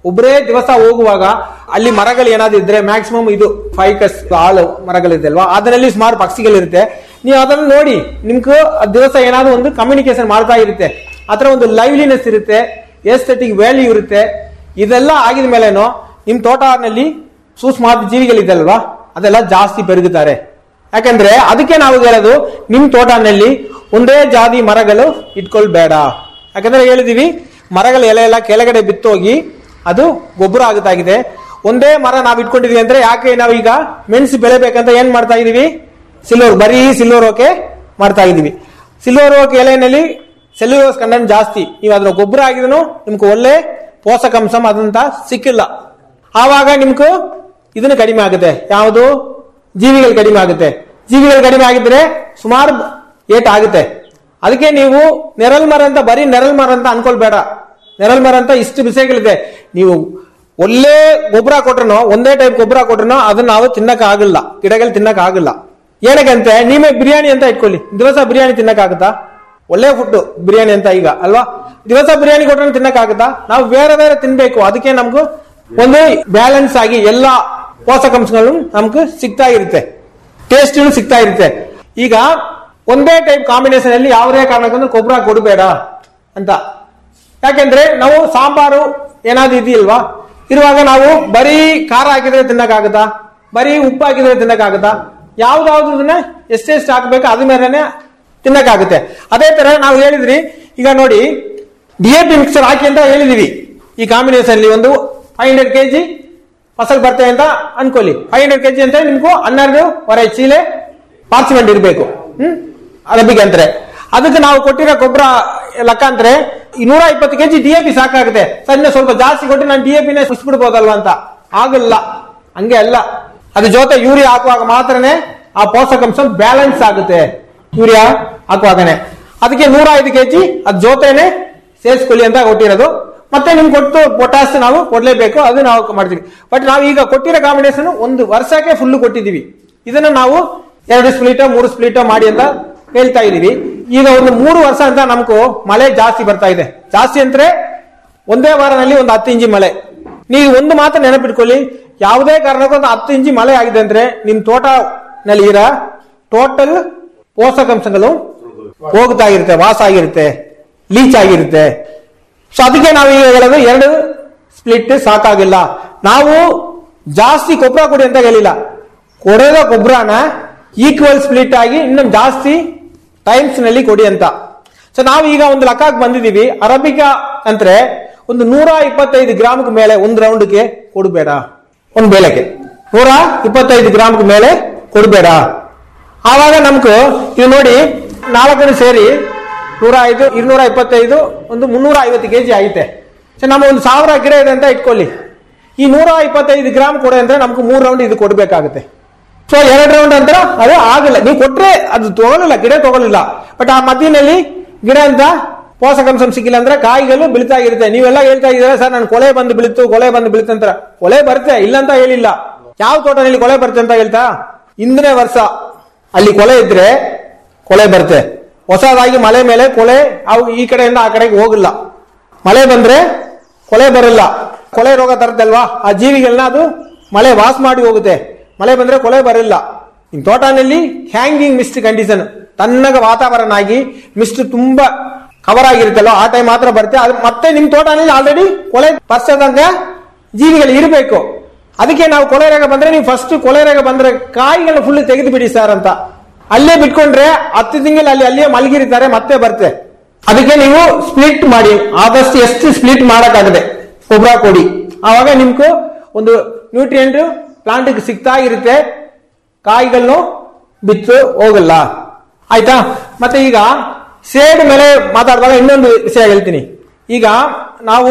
ಒಬ್ಬರೇ ದಿವಸ ಹೋಗುವಾಗ ಅಲ್ಲಿ ಮರಗಳು ಏನಾದ್ರು ಇದ್ರೆ ಮ್ಯಾಕ್ಸಿಮಮ್ ಇದು ಫೈಕಸ್ ಹಾಳು ಮರಗಳಿದೆ ಅಲ್ವಾ ಅದರಲ್ಲಿ ಸುಮಾರು ಪಕ್ಷಿಗಳಿರುತ್ತೆ ನೀವು ಅದನ್ನು ನೋಡಿ ನಿಮ್ಗೆ ಆ ದಿವಸ ಏನಾದ್ರು ಒಂದು ಕಮ್ಯುನಿಕೇಶನ್ ಮಾಡ್ತಾ ಇರುತ್ತೆ ಆತರ ಒಂದು ಲೈವ್ಲಿನೆಸ್ ಇರುತ್ತೆ ಎಸ್ಥೆಟಿಕ್ ವ್ಯಾಲ್ಯೂ ಇರುತ್ತೆ ಇದೆಲ್ಲ ಆಗಿದ ಮೇಲೇನು ನಿಮ್ ತೋಟನಲ್ಲಿ ಸೂಕ್ಷ್ಮಾದ ಜೀವಿಗಳಿದೆಲ್ವಾ ಅದೆಲ್ಲ ಜಾಸ್ತಿ ಬೆరుగుತ್ತಾರೆ ಯಾಕಂದ್ರೆ ಅದಕ್ಕೆ ನಾವು ಹೇಳೋದು ನಿಮ್ ತೋಟನಲ್ಲಿ ಒಂದೇ ಜಾತಿ ಮರಗಳು ಇಟ್ಕೊಳ್ಬೇಡ ಯಾಕಂದ್ರೆ ಹೇಳಿದೀವಿ ಮರಗಳ ಎಲೆ ಎಲ್ಲ ಕೆಳಗಡೆ ಬಿತ್ತೋಗಿ ಅದು ಗೊಬ್ಬರ ಆಗುತ್ತಾಗಿದೆ ಒಂದೇ ಮರ ನಾವು ಇಟ್ಕೊಂಡಿದೀವಿ ಅಂದ್ರೆ ಯಾಕೆ ನಾವು ಈಗ ಮೆಣಸು ಬೆಳೆಬೇಕಂತ ಏನ್ ಮಾಡ್ತಾ ಇದೀವಿ ಸಿಲ್ವರ್ ಬರೀ ಸಿಲ್ವರ್ ಓಕೆ ಮಾಡ್ತಾ ಇದೀವಿ ಸಿಲ್ವರ್ ಓಕೆ ಎಲೆನಲ್ಲಿ ಸೆಲ್ಯುಲೋಸ್ ಕಂಟೆಂಟ್ ಜಾಸ್ತಿ ನೀವು ಅದ್ರ ಗೊಬ್ಬರ ಆಗಿದನು ನಿಮ್ಗೆ ಒಳ್ಳೆ ಪೋಷಕಾಂಶ ಅದಂತ ಸಿಕ್ಕಿಲ್ಲ ಆವಾಗ ನಿಮ್ಗೆ ಇದನ್ನು ಕಡಿಮೆ ಆಗುತ್ತೆ ಯಾವುದು ಜೀವಿಗಳು ಕಡಿಮೆ ಆಗುತ್ತೆ ಜೀವಿಗಳು ಕಡಿಮೆ ಆಗಿದ್ರೆ ಸುಮಾರು ಏಟ್ ಆಗುತ್ತೆ ಅದಕ್ಕೆ ನೀವು ನೆರಲ್ ಮರ ಅಂತ ಬರೀ ನೆರಲ್ ಮರ ಅಂತ ಅನ್ಕೊಳ್ಬೇಡ ನೆರಲ್ ಮರ ಅಂತ ಇಷ್ಟು ವಿಷಯಗಳಿದೆ ನೀವು ಒಳ್ಳೆ ಗೊಬ್ಬರ ಕೊಟ್ರು ಒಂದೇ ಟೈಪ್ ಗೊಬ್ಬರ ಕೊಟ್ರು ಅದನ್ನ ನಾವು ತಿನ್ನಕ್ ಆಗಲ್ಲ ಗಿಡಗಳು ತಿನ್ನಕ್ ಆಗಲ್ಲ ಏನಕ್ಕಂತೆ ನೀವೇ ಬಿರಿಯಾನಿ ಅಂತ ಇಟ್ಕೊಳ್ಳಿ ದಿವಸ ಬಿರಿಯಾನಿ ತಿನ್ನಕ್ ಆಗುತ್ತಾ ಒಳ್ಳೆ ಫುಡ್ ಬಿರಿಯಾನಿ ಅಂತ ಈಗ ಅಲ್ವಾ ದಿವಸ ಬಿರಿಯಾನಿ ಕೊಟ್ರೆ ತಿನ್ನಕ್ ಆಗುತ್ತಾ ನಾವು ಬೇರೆ ಬೇರೆ ತಿನ್ಬೇಕು ಅದಕ್ಕೆ ನಮ್ಗೂ ಒಂದು ಬ್ಯಾಲೆನ್ಸ್ ಆಗಿ ಎಲ್ಲಾ ಪೋಷಕಾಂಶಗಳು ನಮ್ಗೆ ಸಿಗ್ತಾ ಇರುತ್ತೆ ಟೇಸ್ಟ್ ಸಿಗ್ತಾ ಇರುತ್ತೆ ಈಗ ಒಂದೇ ಟೈಪ್ ಕಾಂಬಿನೇಷನ್ ಅಲ್ಲಿ ಯಾವುದೇ ಕಾರಣಕ್ಕೂ ಗೊಬ್ಬರ ಕೊಡಬೇಡ ಅಂತ ಯಾಕೆಂದ್ರೆ ನಾವು ಸಾಂಬಾರು ಏನಾದ್ರು ಇದೆಯಲ್ವಾ ಇರುವಾಗ ನಾವು ಬರೀ ಖಾರ ಹಾಕಿದ್ರೆ ತಿನ್ನಕ್ಕಾಗತ್ತಾ ಬರೀ ಉಪ್ಪು ಹಾಕಿದ್ರೆ ತಿನ್ನಕ್ಕಾಗತ್ತಾ ಯಾವ್ದಾವ್ದನ್ನ ಎಷ್ಟೆಷ್ಟು ಹಾಕ್ಬೇಕು ಅದ್ರ ಮೇಲೆನೆ ತಿನ್ನಕ್ಕಾಗುತ್ತೆ ಅದೇ ತರ ನಾವು ಹೇಳಿದ್ರಿ ಈಗ ನೋಡಿ ಡಿ ಎ ಪಿ ಮಿಕ್ಸರ್ ಹಾಕಿ ಅಂತ ಹೇಳಿದೀವಿ ಈ ಕಾಂಬಿನೇಷನ್ ಅಲ್ಲಿ ಒಂದು ಫೈವ್ ಹಂಡ್ರೆಡ್ ಕೆಜಿ ಫಸಲ್ ಬರ್ತೇವೆ ಅಂತ ಅನ್ಕೊಳ್ಳಿ ಫೈವ್ ಹಂಡ್ರೆಡ್ ಕೆಜಿ ಅಂತ ನಿಮ್ಗೂ ಹನ್ನೆರಡು ವರೆ ಚೀಲೆ ಪಾರ್ಚ್ಮೆಂಟ್ ಇರಬೇಕು ಹ್ಮ್ ಅರಬಿಗೆ ಅಂತಾರೆ ಅದಕ್ಕೆ ನಾವು ಕೊಟ್ಟಿರೋ ಗೊಬ್ಬರ ಲೆಕ್ಕ ಅಂದ್ರೆ ಈ ನೂರ ಇಪ್ಪತ್ತು ಕೆಜಿ ಡಿ ಎ ಪಿ ಸಾಕಾಗುತ್ತೆ ಸಣ್ಣ ಸ್ವಲ್ಪ ಜಾಸ್ತಿ ಕೊಟ್ಟು ನಾನು ಡಿ ಎ ಪಿನೇ ಸುಸ್ಬಿಡ್ಬೋದಲ್ವಾ ಅಂತ ಆಗಲ್ಲ ಹಂಗೆ ಅಲ್ಲ ಅದ್ರ ಜೊತೆ ಯೂರಿಯಾ ಹಾಕುವಾಗ ಮಾತ್ರನೇ ಆ ಪೋಷಕಾಂಶ ಬ್ಯಾಲೆನ್ಸ್ ಆಗುತ್ತೆ ಯೂರಿಯಾ ಹಾಕುವಾಗನೆ ಅದಕ್ಕೆ ನೂರ ಐದು ಕೆಜಿ ಅದ್ ಜೊತೆನೆ ಸೇರಿಸ್ಕೊಳ್ಳಿ ಅಂತ ಕೊಟ್ಟಿರೋದು ಮತ್ತೆ ನಿಮ್ಗೆ ಕೊಟ್ಟು ಪೊಟ್ಯಾಸ್ ನಾವು ಕೊಡ್ಲೇಬೇಕು ಅದು ನಾವು ಮಾಡ್ತೀವಿ ಬಟ್ ನಾವು ಈಗ ಕೊಟ್ಟಿರೋ ಕಾಂಬಿನೇಷನ್ ಒಂದು ವರ್ಷಕ್ಕೆ ಫುಲ್ ಕೊಟ್ಟಿದೀವಿ ಇದನ್ನ ನಾವು ಎರಡು ಸ್ಪ್ಲೀಟ್ ಮೂರು ಸ್ಪ್ಲೀಟ್ ಮಾಡಿ ಅಂತ ಹೇಳ್ತಾ ಇದೀವಿ ಈಗ ಒಂದು ಮೂರು ವರ್ಷ ಅಂತ ನಮ್ಗೂ ಮಳೆ ಜಾಸ್ತಿ ಬರ್ತಾ ಇದೆ ಜಾಸ್ತಿ ಅಂದ್ರೆ ಒಂದೇ ವಾರದಲ್ಲಿ ಒಂದು ಹತ್ತು ಇಂಚಿ ಮಳೆ ನೀವು ಒಂದು ಮಾತ್ರ ನೆನಪಿಟ್ಕೊಳ್ಳಿ ಯಾವುದೇ ಕಾರಣಕ್ಕೂ ಒಂದು ಹತ್ತು ಇಂಚಿ ಮಳೆ ಆಗಿದೆ ಅಂದ್ರೆ ನಿಮ್ ತೋಟನಲ್ಲಿ ಇರೋ ಟೋಟಲ್ ಪೋಷಕಾಂಶಗಳು ಹೋಗ್ತಾ ಇರುತ್ತೆ ವಾಸ ಆಗಿರುತ್ತೆ ಲೀಚ್ ಆಗಿರುತ್ತೆ ಸೊ ಅದಕ್ಕೆ ನಾವು ಈಗ ಹೇಳೋದು ಎರಡು ಸ್ಪ್ಲಿಟ್ ಸಾಕಾಗಿಲ್ಲ ನಾವು ಜಾಸ್ತಿ ಗೊಬ್ಬರ ಕೊಡಿ ಅಂತ ಹೇಳಿಲ್ಲ ಕೊಡೋದ ಗೊಬ್ಬರನ ಈಕ್ವಲ್ ಸ್ಪ್ಲಿಟ್ ಆಗಿ ಇನ್ನೂ ಜಾಸ್ತಿ ಟೈಮ್ಸ್ ನಲ್ಲಿ ಕೊಡಿ ಅಂತ ಸೊ ನಾವು ಈಗ ಒಂದು ಲೆಕ್ಕಕ್ಕೆ ಬಂದಿದೀವಿ ಅರಬಿಕಾ ಅಂದ್ರೆ ಒಂದು ನೂರ ಇಪ್ಪತ್ತೈದು ಗ್ರಾಮ್ಗೆ ಮೇಲೆ ಒಂದು ರೌಂಡ್ಗೆ ಕೊಡಬೇಡ ಒಂದು ಬೇಳೆಗೆ ನೂರ ಇಪ್ಪತ್ತೈದು ಗ್ರಾಮ್ಗೆ ಮೇಲೆ ಕೊಡಬೇಡ ಆವಾಗ ನಮ್ಗೆ ಇದು ನೋಡಿ ನಾಲ್ಕನ್ನು ಸೇರಿ ನೂರ ಐದು ಇನ್ನೂರ ಇಪ್ಪತ್ತೈದು ಒಂದು ಮುನ್ನೂರ ಐವತ್ತು ಕೆಜಿ ಐತೆ ಸೊ ನಮ್ಮ ಒಂದು ಸಾವಿರ ಗಿಡ ಇದೆ ಅಂತ ಇಟ್ಕೊಳ್ಳಿ ಈ ನೂರ ಇಪ್ಪತ್ತೈದು ಗ್ರಾಮ್ ಕೊಡೆ ಅಂದ್ರೆ ನಮ್ಗೆ ಮೂರು ರೌಂಡ್ ಇದು ಕೊಡ್ಬೇಕಾಗುತ್ತೆ ಸೊ ಎರಡು ರೌಂಡ್ ಅಂತ ಅದು ಆಗಲ್ಲ ನೀವು ಕೊಟ್ರೆ ಅದು ತಗೊಳ್ಳಿಲ್ಲ ಗಿಡ ತಗೊಳ್ಳಿಲ್ಲ ಬಟ್ ಆ ಮಧ್ಯದಲ್ಲಿ ಗಿಡ ಅಂತ ಪೋಷಕಾಂಶ ಸಿಕ್ಕಿಲ್ಲ ಅಂದ್ರೆ ಕಾಯಿಗಳು ಬೀಳ್ತಾ ಇರುತ್ತೆ ನೀವೆಲ್ಲ ಹೇಳ್ತಾ ಇದ್ದೀರಾ ಸರ್ ನಾನು ಕೊಳೆ ಬಂದು ಬೀಳುತ್ತು ಕೊಳೆ ಬಂದು ಬೀಳುತ್ತೆ ಅಂತ ಕೊಳೆ ಬರುತ್ತೆ ಇಲ್ಲ ಅಂತ ಹೇಳಿಲ್ಲ ಯಾವ ತೋಟದಲ್ಲಿ ಕೊಳೆ ಬರುತ್ತೆ ಅಂತ ಹೇಳ್ತಾ ಹಿಂದಿನ ವರ್ಷ ಅಲ್ಲಿ ಕೊಳೆ ಇದ್ರೆ ಕೊಳೆ ಬರುತ್ತೆ ಹೊಸದಾಗಿ ಮಳೆ ಮೇಲೆ ಕೊಳೆ ಅವು ಈ ಕಡೆಯಿಂದ ಆ ಕಡೆಗೆ ಹೋಗಿಲ್ಲ ಮಳೆ ಬಂದ್ರೆ ಕೊಳೆ ಬರಲ್ಲ ಕೊಳೆ ರೋಗ ತರುತ್ತಲ್ವಾ ಆ ಜೀವಿಗಳನ್ನ ಅದು ಮಳೆ ವಾಸ್ ಮಾಡಿ ಹೋಗುತ್ತೆ ಮಳೆ ಬಂದ್ರೆ ಕೊಳೆ ಬರಲ್ಲ ನಿಮ್ ತೋಟನಲ್ಲಿ ಹ್ಯಾಂಗಿಂಗ್ ಮಿಸ್ಟ್ ಕಂಡೀಷನ್ ತಣ್ಣಗ ವಾತಾವರಣ ಆಗಿ ಮಿಸ್ಟ್ ತುಂಬಾ ಕವರ್ ಆಗಿರುತ್ತಲ್ಲ ಆ ಟೈಮ್ ಮಾತ್ರ ಬರುತ್ತೆ ಅದು ಮತ್ತೆ ನಿಮ್ ತೋಟನಲ್ಲಿ ಆಲ್ರೆಡಿ ಕೊಳೆ ಬರ್ಸದಂಗ ಜೀವಿಗಳು ಇರಬೇಕು ಅದಕ್ಕೆ ನಾವು ಕೊಳೆ ರೋಗ ಬಂದ್ರೆ ನೀವು ಫಸ್ಟ್ ಕೊಳೆ ರೋಗ ಬಂದ್ರೆ ಕಾಯಿಗಳನ್ನ ಫುಲ್ ತೆಗೆದು ಬಿಡಿ ಸರ್ ಅಂತ ಅಲ್ಲೇ ಬಿಟ್ಕೊಂಡ್ರೆ ಹತ್ತು ತಿಂಗಳು ಅಲ್ಲಿ ಅಲ್ಲೇ ಮಲಗಿರ್ತಾರೆ ಮತ್ತೆ ಬರುತ್ತೆ ಅದಕ್ಕೆ ನೀವು ಸ್ಪ್ಲಿಟ್ ಮಾಡಿ ಆದಷ್ಟು ಎಷ್ಟು ಸ್ಪ್ಲಿಟ್ ಮಾಡಕ್ಕಾಗದೆ ಗೊಬ್ಬರ ಕೊಡಿ ಆವಾಗ ನಿಮ್ಗೂ ಒಂದು ನ್ಯೂಟ್ರಿಯೆಂಟ್ ಪ್ಲಾಂಟ್ ಸಿಗ್ತಾ ಇರುತ್ತೆ ಕಾಯಿಗಳನ್ನು ಬಿತ್ತು ಹೋಗಲ್ಲ ಆಯ್ತಾ ಮತ್ತೆ ಈಗ ಸೇಡ್ ಮೇಲೆ ಮಾತಾಡುವಾಗ ಇನ್ನೊಂದು ವಿಷಯ ಹೇಳ್ತೀನಿ ಈಗ ನಾವು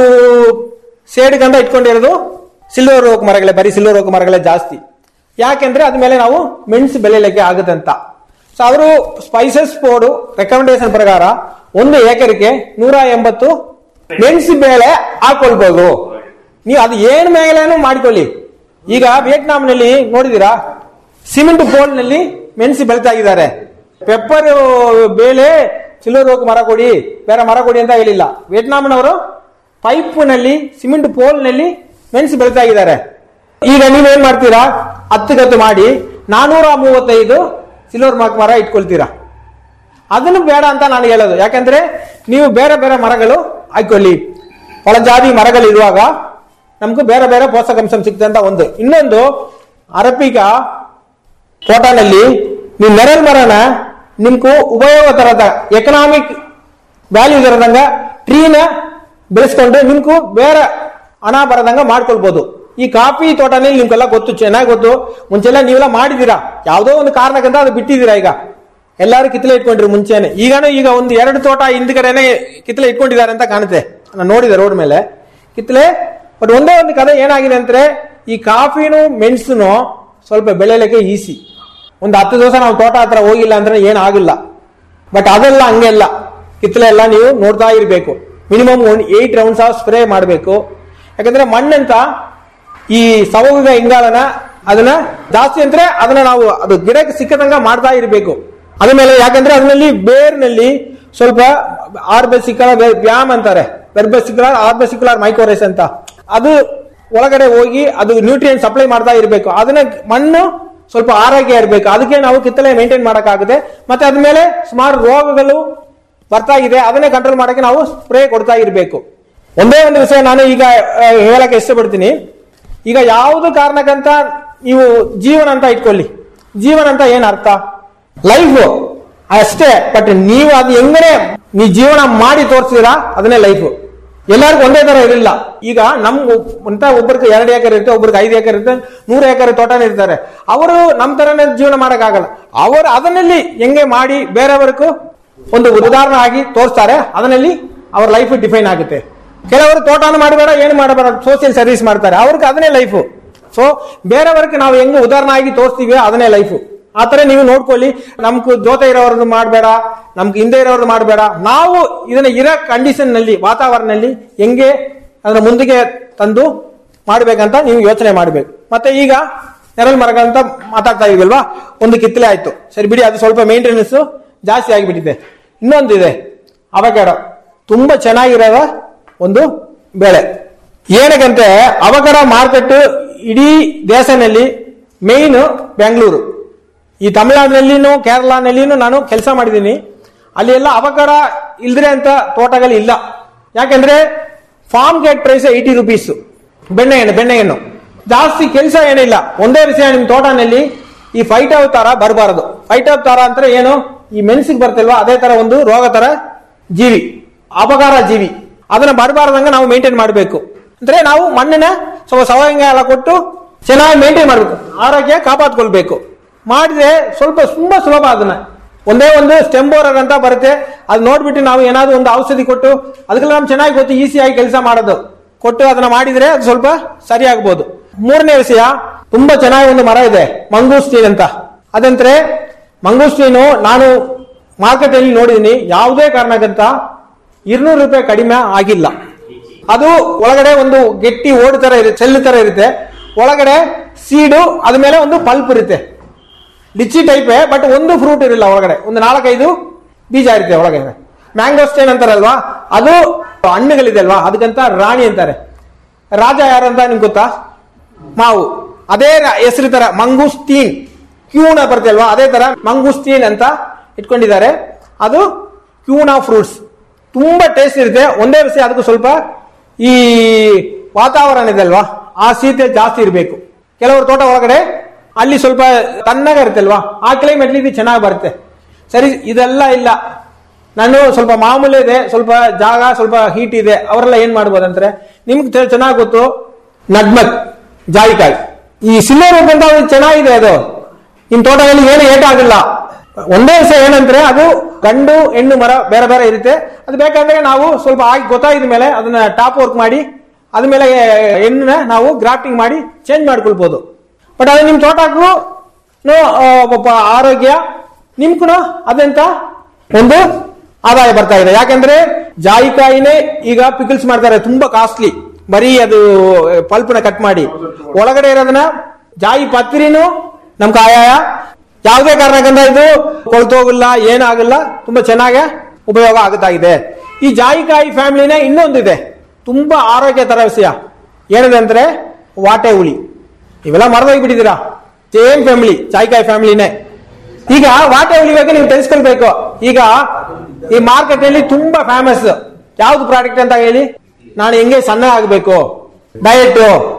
ಸೇಡ್ಗಂತ ಇಟ್ಕೊಂಡಿರೋದು ಸಿಲ್ವರ್ ಓಕ್ ಮರಗಳೇ ಬರೀ ಸಿಲ್ವರ್ ಓಕ್ ಮರಗಳೇ ಜಾಸ್ತಿ ಯಾಕೆಂದ್ರೆ ಅದ್ಮೇಲೆ ನಾವು ಮೆಣಸು ಬೆಳೆಯಲಿಕ್ಕೆ ಆಗುತ್ತೆ ಅಂತ ಸೊ ಅವರು ಸ್ಪೈಸಸ್ ಬೋರ್ಡ್ ರೆಕಮೆಂಡೇಶನ್ ಪ್ರಕಾರ ಒಂದು ಏಕರಿಗೆ ನೂರ ಎಂಬತ್ತು ಮೆಣಸು ಬೇಳೆ ಹಾಕೊಳ್ಬಹುದು ನೀವು ಅದು ಏನ್ ಮೇಲೇನು ಮಾಡ್ಕೊಳ್ಳಿ ಈಗ ವಿಯೆಟ್ನಾಂನಲ್ಲಿ ನೋಡಿದೀರಾ ಸಿಮೆಂಟ್ ಪೋಲ್ ನಲ್ಲಿ ಮೆಣಸು ಬೆಳಿತಾ ಇದ್ದಾರೆ ಪೆಪ್ಪರ್ ಬೇಳೆ ಸಿಲ್ವರ್ ಓಕ್ ಮರ ಕೊಡಿ ಬೇರೆ ಮರ ಕೊಡಿ ಅಂತ ಹೇಳಿಲ್ಲ ವಿಯೆಟ್ನಾಂನವರು ಪೈಪ್ ನಲ್ಲಿ ಸಿಮೆಂಟ್ ಪೋಲ್ ನಲ್ಲಿ ಮೆಣಸು ಬೆಳೀತಾ ಇದ್ದಾರೆ ಈಗ ನೀವೇನ್ ಮಾಡ್ತೀರಾ ಹತ್ತು ಗತ್ತು ಮಾಡಿ ನಾನೂರ ಮೂವತ್ತೈದು ಸಿಲ್ವರ್ ಮಾರ್ಕ್ ಮರ ಇಟ್ಕೊಳ್ತೀರಾ ಅದನ್ನು ಬೇಡ ಅಂತ ನಾನು ಹೇಳೋದು ಯಾಕಂದ್ರೆ ನೀವು ಬೇರೆ ಬೇರೆ ಮರಗಳು ಹಾಕೊಳ್ಳಿ ಒಳಜಾತಿ ಮರಗಳಿರುವಾಗ ನಮ್ಗೆ ಬೇರೆ ಬೇರೆ ಪೋಷಕಾಂಶ ಸಿಗ್ತದೆ ಅಂತ ಒಂದು ಇನ್ನೊಂದು ಅರಪಿಗ ತೋಟನಲ್ಲಿ ನೀವು ನೆರಳು ಮರನ ನಿಮ್ಗೂ ಉಪಯೋಗ ತರದ ಎಕನಾಮಿಕ್ ವ್ಯಾಲ್ಯೂ ಇರದಂಗ ಟ್ರೀನ ಬೆಳೆಸ್ಕೊಂಡು ನಿಮ್ಗೂ ಬೇರೆ ಹಣ ಬರದಂಗ ಮಾಡ್ಕೊಳ್ಬಹುದು ಈ ಕಾಫಿ ತೋಟನಲ್ಲಿ ನಿಮ್ಗೆಲ್ಲ ಗೊತ್ತು ಚೆನ್ನಾಗಿ ಗೊತ್ತು ಮುಂಚೆಲ್ಲ ನೀವೆಲ್ಲ ಮಾಡಿದೀರಾ ಯಾವುದೋ ಒಂದು ಕಾರಣಕ್ಕಂತ ಅದು ಬಿಟ್ಟಿದ್ದೀರಾ ಈಗ ಎಲ್ಲಾರು ಕಿತ್ತಲೆ ಇಟ್ಕೊಂಡ್ರಿ ಮುಂಚೆನೆ ಈಗನೂ ಈಗ ಒಂದು ಎರಡು ತೋಟ ಹಿಂದ್ಗಡೆನೆ ಕಿತ್ತಲೆ ಇಟ್ಕೊಂಡಿದ್ದಾರೆ ಅಂತ ಕಾಣುತ್ತೆ ನಾನು ನೋಡಿದೆ ರೋಡ್ ಮೇಲೆ ಕಿತ್ತಲೆ ಬಟ್ ಒಂದೇ ಒಂದು ಕಥೆ ಏನಾಗಿದೆ ಅಂದ್ರೆ ಈ ಕಾಫಿನು ಮೆಣಸುನು ಸ್ವಲ್ಪ ಬೆಳೆಯಲಿಕ್ಕೆ ಈಸಿ ಒಂದು ಹತ್ತು ದಿವಸ ನಾವು ತೋಟ ಹತ್ರ ಹೋಗಿಲ್ಲ ಅಂದ್ರೆ ಏನಾಗಿಲ್ಲ ಬಟ್ ಅದೆಲ್ಲ ಹಂಗೆಲ್ಲ ಕಿತ್ತಲೆ ಎಲ್ಲ ನೀವು ನೋಡ್ತಾ ಇರಬೇಕು ಮಿನಿಮಮ್ ಒಂದು ಏಟ್ ರೌಂಡ್ಸ್ ಆಫ್ ಸ್ಪ್ರೇ ಮಾಡಬೇಕು ಯಾಕಂದ್ರೆ ಮಣ್ಣಂತ ಈ ಸವಗುಗ ಇಂಗಾಲನ ಅದನ್ನ ಜಾಸ್ತಿ ಅಂದ್ರೆ ಅದನ್ನ ನಾವು ಅದು ಗಿಡಕ್ಕೆ ಸಿಕ್ಕದಂಗ ಮಾಡ್ತಾ ಇರಬೇಕು ಅದ ಮೇಲೆ ಯಾಕಂದ್ರೆ ಅದರಲ್ಲಿ ಬೇರ್ನಲ್ಲಿ ಸ್ವಲ್ಪ ಆರ್ಬೆಸಿಕುಲರ್ ವ್ಯಾಮ್ ಅಂತಾರೆ ಬೆರ್ಬೆಸಿಕುಲರ್ ಆರ್ಬೆಸಿಕುಲರ್ ಮೈಕೋರೇಸ್ ಅಂತ ಅದು ಒಳಗಡೆ ಹೋಗಿ ಅದು ನ್ಯೂಟ್ರಿಯನ್ ಸಪ್ಲೈ ಮಾಡ್ತಾ ಇರಬೇಕು ಅದನ್ನ ಮಣ್ಣು ಸ್ವಲ್ಪ ಆರೋಗ್ಯ ಇರಬೇಕು ಅದಕ್ಕೆ ನಾವು ಕಿತ್ತಲೆ ಮೇಂಟೈನ್ ಮಾಡಕ್ಕಾಗುತ್ತೆ ಮತ್ತೆ ಅದ್ಮೇಲೆ ಸುಮಾರು ರೋಗಗಳು ಬರ್ತಾ ಇದೆ ಅದನ್ನೇ ಕಂಟ್ರೋಲ್ ಮಾಡಕ್ಕೆ ನಾವು ಸ್ಪ್ರೇ ಕೊಡ್ತಾ ಇರಬೇಕು ಒಂದೇ ಒಂದು ವಿಷಯ ನಾನು ಈಗ ಆ, ಹೇಳಕ್ಕೆ ಇಷ್ಟಪಡ್ತೀನಿ ಈಗ ಯಾವುದು ಕಾರಣಕ್ಕಂತ ನೀವು ಜೀವನ ಅಂತ ಇಟ್ಕೊಳ್ಳಿ ಜೀವನ ಅಂತ ಏನ್ ಅರ್ಥ ಲೈಫ್ ಅಷ್ಟೇ ಬಟ್ ನೀವು ಅದು ಹೆಂಗನೆ ನೀವು ಜೀವನ ಮಾಡಿ ತೋರಿಸಿದಿರಾ ಅದನ್ನೇ ಲೈಫ್ ಎಲ್ಲರಿಗೂ ಒಂದೇ ತರ ಇರಲಿಲ್ಲ ಈಗ ನಮ್ ಅಂತ ಒಬ್ಬರಿಗೆ ಎರಡು ಎಕರೆ ಇರುತ್ತೆ ಒಬ್ರಿಗೆ ಐದು ಎಕರೆ ಇರುತ್ತೆ ನೂರು ಎಕರೆ ತೋಟನೇ ಇರ್ತಾರೆ ಅವರು ನಮ್ ತರನೇ ಜೀವನ ಮಾಡಕ್ಕಾಗಲ್ಲ ಅವರು ಅದನ್ನಲ್ಲಿ ಹೆಂಗೆ ಮಾಡಿ ಬೇರೆಯವರಿಗೂ ಒಂದು ಉದಾಹರಣೆ ಆಗಿ ತೋರಿಸ್ತಾರೆ ಅದರಲ್ಲಿ ಅವ್ರ ಲೈಫ್ ಡಿಫೈನ್ ಆಗುತ್ತೆ ಕೆಲವರು ತೋಟನ ಮಾಡಬೇಡ ಏನು ಮಾಡಬೇಡ ಸೋಷಿಯಲ್ ಸರ್ವಿಸ್ ಮಾಡ್ತಾರೆ ಅವ್ರಿಗೆ ಅದನ್ನೇ ಲೈಫು ಸೊ ಬೇರೆಯವರಿಗೆ ನಾವು ಹೆಂಗ್ ಉದಾಹರಣೆ ಆಗಿ ತೋರಿಸ್ತೀವಿ ಅದನ್ನೇ ಲೈಫು ಆತರ ನೀವು ನೋಡ್ಕೊಳ್ಳಿ ನಮ್ಗೆ ಜೊತೆ ಇರೋರ್ದು ಮಾಡಬೇಡ ನಮ್ಗೆ ಹಿಂದೆ ಇರೋರ್ದು ಮಾಡಬೇಡ ನಾವು ಇದನ್ನ ಇರೋ ಕಂಡೀಷನ್ ನಲ್ಲಿ ವಾತಾವರಣದಲ್ಲಿ ಹೆಂಗೆ ಅದನ್ನ ಮುಂದಿಗೆ ತಂದು ಮಾಡ್ಬೇಕಂತ ನೀವು ಯೋಚನೆ ಮಾಡಬೇಕು ಮತ್ತೆ ಈಗ ನೆರಳು ಮರಗಳಂತ ಮಾತಾಡ್ತಾ ಇದೀವಲ್ವಾ ಒಂದು ಕಿತ್ತಲೆ ಆಯ್ತು ಸರಿ ಬಿಡಿ ಅದು ಸ್ವಲ್ಪ ಮೇಂಟೆನೆನ್ಸ್ ಜಾಸ್ತಿ ಆಗಿಬಿಟ್ಟಿದೆ ಇನ್ನೊಂದು ಇದೆ ಅವಕಾಡೋ ತುಂಬಾ ಚೆನ್ನಾಗಿರೋದ ಒಂದು ಬೆಳೆ ಏನಕ್ಕಂತೆ ಅವಕಡ ಮಾರ್ಕೆಟ್ ಇಡೀ ದೇಶನಲ್ಲಿ ಮೇನ್ ಬೆಂಗಳೂರು ಈ ತಮಿಳುನಾಡಿನಲ್ಲಿನೂ ಕೇರಳನಲ್ಲಿನೂ ನಾನು ಕೆಲಸ ಮಾಡಿದ್ದೀನಿ ಅಲ್ಲಿ ಎಲ್ಲ ಅವಕಡ ಇಲ್ದ್ರೆ ಅಂತ ತೋಟಗಳು ಇಲ್ಲ ಯಾಕಂದ್ರೆ farm gate price eighty rupees ಬೆಣ್ಣೆ ಹಣ್ಣು ಬೆಣ್ಣೆ ಹಣ್ಣು ಜಾಸ್ತಿ ಕೆಲಸ ಏನಿಲ್ಲ ಒಂದೇ ವಿಷಯ ನಿಮ್ ತೋಟನಲ್ಲಿ ಈ ಫೈಟ್ ಔಟ್ ತರ ಬರಬಾರದು ಫೈಟ್ ಔಟ್ ತರ ಅಂದ್ರೆ ಏನು ಈ ಮೆಣಸಿಗೆ ಬರ್ತಲ್ವಾ ಅದೇ ತರ ಒಂದು ರೋಗ ತರ ಜೀವಿ ಅಪಕಾರ ಜೀವಿ ಅದನ್ನ ಬರಬಾರ್ದಂಗ ನಾವು ಮೇಂಟೈನ್ ಮಾಡಬೇಕು ಅಂದ್ರೆ ನಾವು ಮಣ್ಣಿನ ಸ್ವಲ್ಪ ಸವಯಂಗ ಎಲ್ಲ ಕೊಟ್ಟು ಚೆನ್ನಾಗಿ ಮೇಂಟೈನ್ ಮಾಡಬೇಕು ಆರೋಗ್ಯ ಕಾಪಾಡ್ಕೊಳ್ಬೇಕು ಮಾಡಿದ್ರೆ ಸ್ವಲ್ಪ ತುಂಬಾ ಸುಲಭ ಅದನ್ನ ಒಂದೇ ಒಂದು ಸ್ಟೆಂಬೋರರ್ ಅಂತ ಬರುತ್ತೆ ಅದು ನೋಡ್ಬಿಟ್ಟು ನಾವು ಏನಾದ್ರು ಒಂದು ಔಷಧಿ ಕೊಟ್ಟು ಅದಕ್ಕೆಲ್ಲ ನಮ್ಗೆ ಚೆನ್ನಾಗಿ ಗೊತ್ತು ಈಸಿಯಾಗಿ ಕೆಲಸ ಮಾಡೋದು ಕೊಟ್ಟು ಅದನ್ನ ಮಾಡಿದ್ರೆ ಅದು ಸ್ವಲ್ಪ ಸರಿ ಆಗ್ಬೋದು ಮೂರನೇ ವಿಷಯ ತುಂಬಾ ಚೆನ್ನಾಗಿ ಒಂದು ಮರ ಇದೆ ಮಂಗೂಸ್ಟೀನ್ ಅಂತ ಅದಂದ್ರೆ ಮಂಗೂಸ್ಟೀನು ನಾನು ಮಾರ್ಕೆಟ್ ಅಲ್ಲಿ ನೋಡಿದೀನಿ ಯಾವುದೇ ಕಾರಣಕ್ಕಂತ ഇരുന്നൂರು ರೂಪಾಯಿ ಕಡಿಮೆ ಆಗಿಲ್ಲ ಅದು ಒಳಗಡೆ ಒಂದು ಗಟ್ಟಿ ಓಡ್ ತರ ಇರುತ್ತೆ ಸೆಲ್ ತರ ಇರುತ್ತೆ ಒಳಗಡೆ ಸೀಡು ಅದ ಮೇಲೆ ಒಂದು ಪಲ್ಪ್ ಇರುತ್ತೆ ಲಿಚ್ಚಿ ಟೈಪ್ ಬಟ್ ಒಂದು ಫ್ರೂಟ್ ಇರಲ್ಲ ಒಳಗಡೆ ಒಂದು ನಾಲ್ಕೈದು ಬೀಜ ಇರುತ್ತೆ ಒಳಗಡೆ ಮ್ಯಾಂಗೋ ಸ್ಟೇನ್ ಅಂತಾರಲ್ವಾ ಅದು ಹಣ್ಣುಗಳಿದೆ ಅಲ್ವಾ ಅದಕ್ಕಂತ ರಾಣಿ ಅಂತಾರೆ ರಾಜ ಯಾರಂತ ನಿಮ್ಗೆ ಗೊತ್ತಾ ಮಾವು ಅದೇ ರ- ಹೆಸರು ತರ ಮಂಗೂಸ್ತೀನ್ ಕ್ಯೂನ ಬರುತ್ತೆ ಅಲ್ವಾ ಅದೇ ತರ ಮಂಗೂಸ್ತೀನ್ ಅಂತ ಇಟ್ಕೊಂಡಿದ್ದಾರೆ ಅದು ಕ್ಯೂನಾ ಫ್ರೂಟ್ಸ್ ತುಂಬಾ ಟೇಸ್ಟ್ ಇರುತ್ತೆ ಒಂದೇ ವಿಷಯ ಅದಕ್ಕೂ ಸ್ವಲ್ಪ ಈ ವಾತಾವರಣ ಇದೆ ಅಲ್ವಾ ಆ ಶೀತ ಜಾಸ್ತಿ ಇರಬೇಕು ಕೆಲವರು ತೋಟ ಒಳಗಡೆ ಅಲ್ಲಿ ಸ್ವಲ್ಪ ತಣ್ಣಗ ಇರುತ್ತೆ ಅಲ್ವಾ ಆ ಕ್ಲೈಮೇಟ್ ಇದು ಚೆನ್ನಾಗಿ ಬರುತ್ತೆ ಸರಿ ಇದೆಲ್ಲ ಇಲ್ಲ ನಾನು ಸ್ವಲ್ಪ ಮಾಮೂಲಿ ಇದೆ ಸ್ವಲ್ಪ ಜಾಗ ಸ್ವಲ್ಪ ಹೀಟ್ ಇದೆ ಅವರೆಲ್ಲ ಏನ್ ಮಾಡ್ಬೋದಂದ್ರೆ ನಿಮ್ಗೆ ಚೆ- ಚೆನ್ನಾಗಿ ಗೊತ್ತು ನಡ್ಮಕ್ ಜಾಯಿಕಾಯಿ ಈ ಸಿಲ್ವರ್ ಅಂತ ಚೆನ್ನಾಗಿದೆ ಅದು ನಿಮ್ ತೋಟದಲ್ಲಿ ಏನು ಏಟಾಗಿಲ್ಲ ಒಂದೇ ವಿಷಯ ಏನಂದ್ರೆ ಅದು ಗಂಡು ಹೆಣ್ಣು ಮರ ಬೇರೆ ಬೇರೆ ಇರುತ್ತೆ ಅದು ಬೇಕಂದ್ರೆ ನಾವು ಸ್ವಲ್ಪ ಆಗಿ ಗೊತ್ತಾಗಿದ ಮೇಲೆ ಅದನ್ನ ಟಾಪ್ ವರ್ಕ್ ಮಾಡಿ ಅದ್ಮೇಲೆ ಹೆಣ್ಣನ್ನ ನಾವು ಗ್ರಾಫ್ಟಿಂಗ್ ಮಾಡಿ ಚೇಂಜ್ ಮಾಡ್ಕೊಳ್ಬಹುದು ಬಟ್ ಅದು ನಿಮ್ ತೋಟಕ್ಕೂ ನು, ಆ, ಪಾಪ ಆರೋಗ್ಯ ನಿಮ್ಗೂ ಅದೆಂತ ಒಂದು ಆದಾಯ ಬರ್ತಾ ಇದೆ ಯಾಕಂದ್ರೆ ಜಾಯಿಕಾಯಿನೇ ಈಗ ಪಿಕಲ್ಸ್ ಮಾಡ್ತಾರೆ ತುಂಬಾ ಕಾಸ್ಟ್ಲಿ ಬರೀ ಅದು ಪಲ್ಪ್ನ ಕಟ್ ಮಾಡಿ ಒಳಗಡೆ ಇರೋದನ್ನ ಜಾಯಿ ಪತ್ರಿನೂ ನಮ್ಗೆ ಆಯಾಯ ಯಾವುದೇ ಕಾರಣಕ್ಕಂತ ಇದು ಕೊಳ್ತೋಗಿಲ್ಲ ಏನಾಗಲ್ಲ ತುಂಬಾ ಚೆನ್ನಾಗಿ ಉಪಯೋಗ ಆಗುತ್ತಾ ಇದೆ ಈ ಜಾಯಿಕಾಯಿ ಫ್ಯಾಮಿಲಿನೇ ಇನ್ನೊಂದಿದೆ ತುಂಬಾ ಆರೋಗ್ಯ ತರ ವಿಷಯ ಏನಿದೆ ಅಂದ್ರೆ ವಾಟೆ ಹುಳಿ ಇವೆಲ್ಲ ಮರೆದೋಗ್ಬಿಟ್ಟಿದ್ದೀರಾ ಸೇಮ್ ಫ್ಯಾಮಿಲಿ ಚಾಯ್ಕಾಯಿ ಫ್ಯಾಮಿಲಿನೇ ಈಗ ವಾಟೆ ಹುಳಿ ಬಗ್ಗೆ ನೀವು ತಿಳಿಸ್ಕೊಳ್ಬೇಕು ಈಗ ಈ ಮಾರ್ಕೆಟ್ ಅಲ್ಲಿ ತುಂಬಾ ಫೇಮಸ್ ಯಾವ್ದು ಪ್ರಾಡಕ್ಟ್ ಅಂತ ಹೇಳಿ ನಾನು ಹೆಂಗೆ ಸಣ್ಣ ಆಗಬೇಕು ಡಯಟ್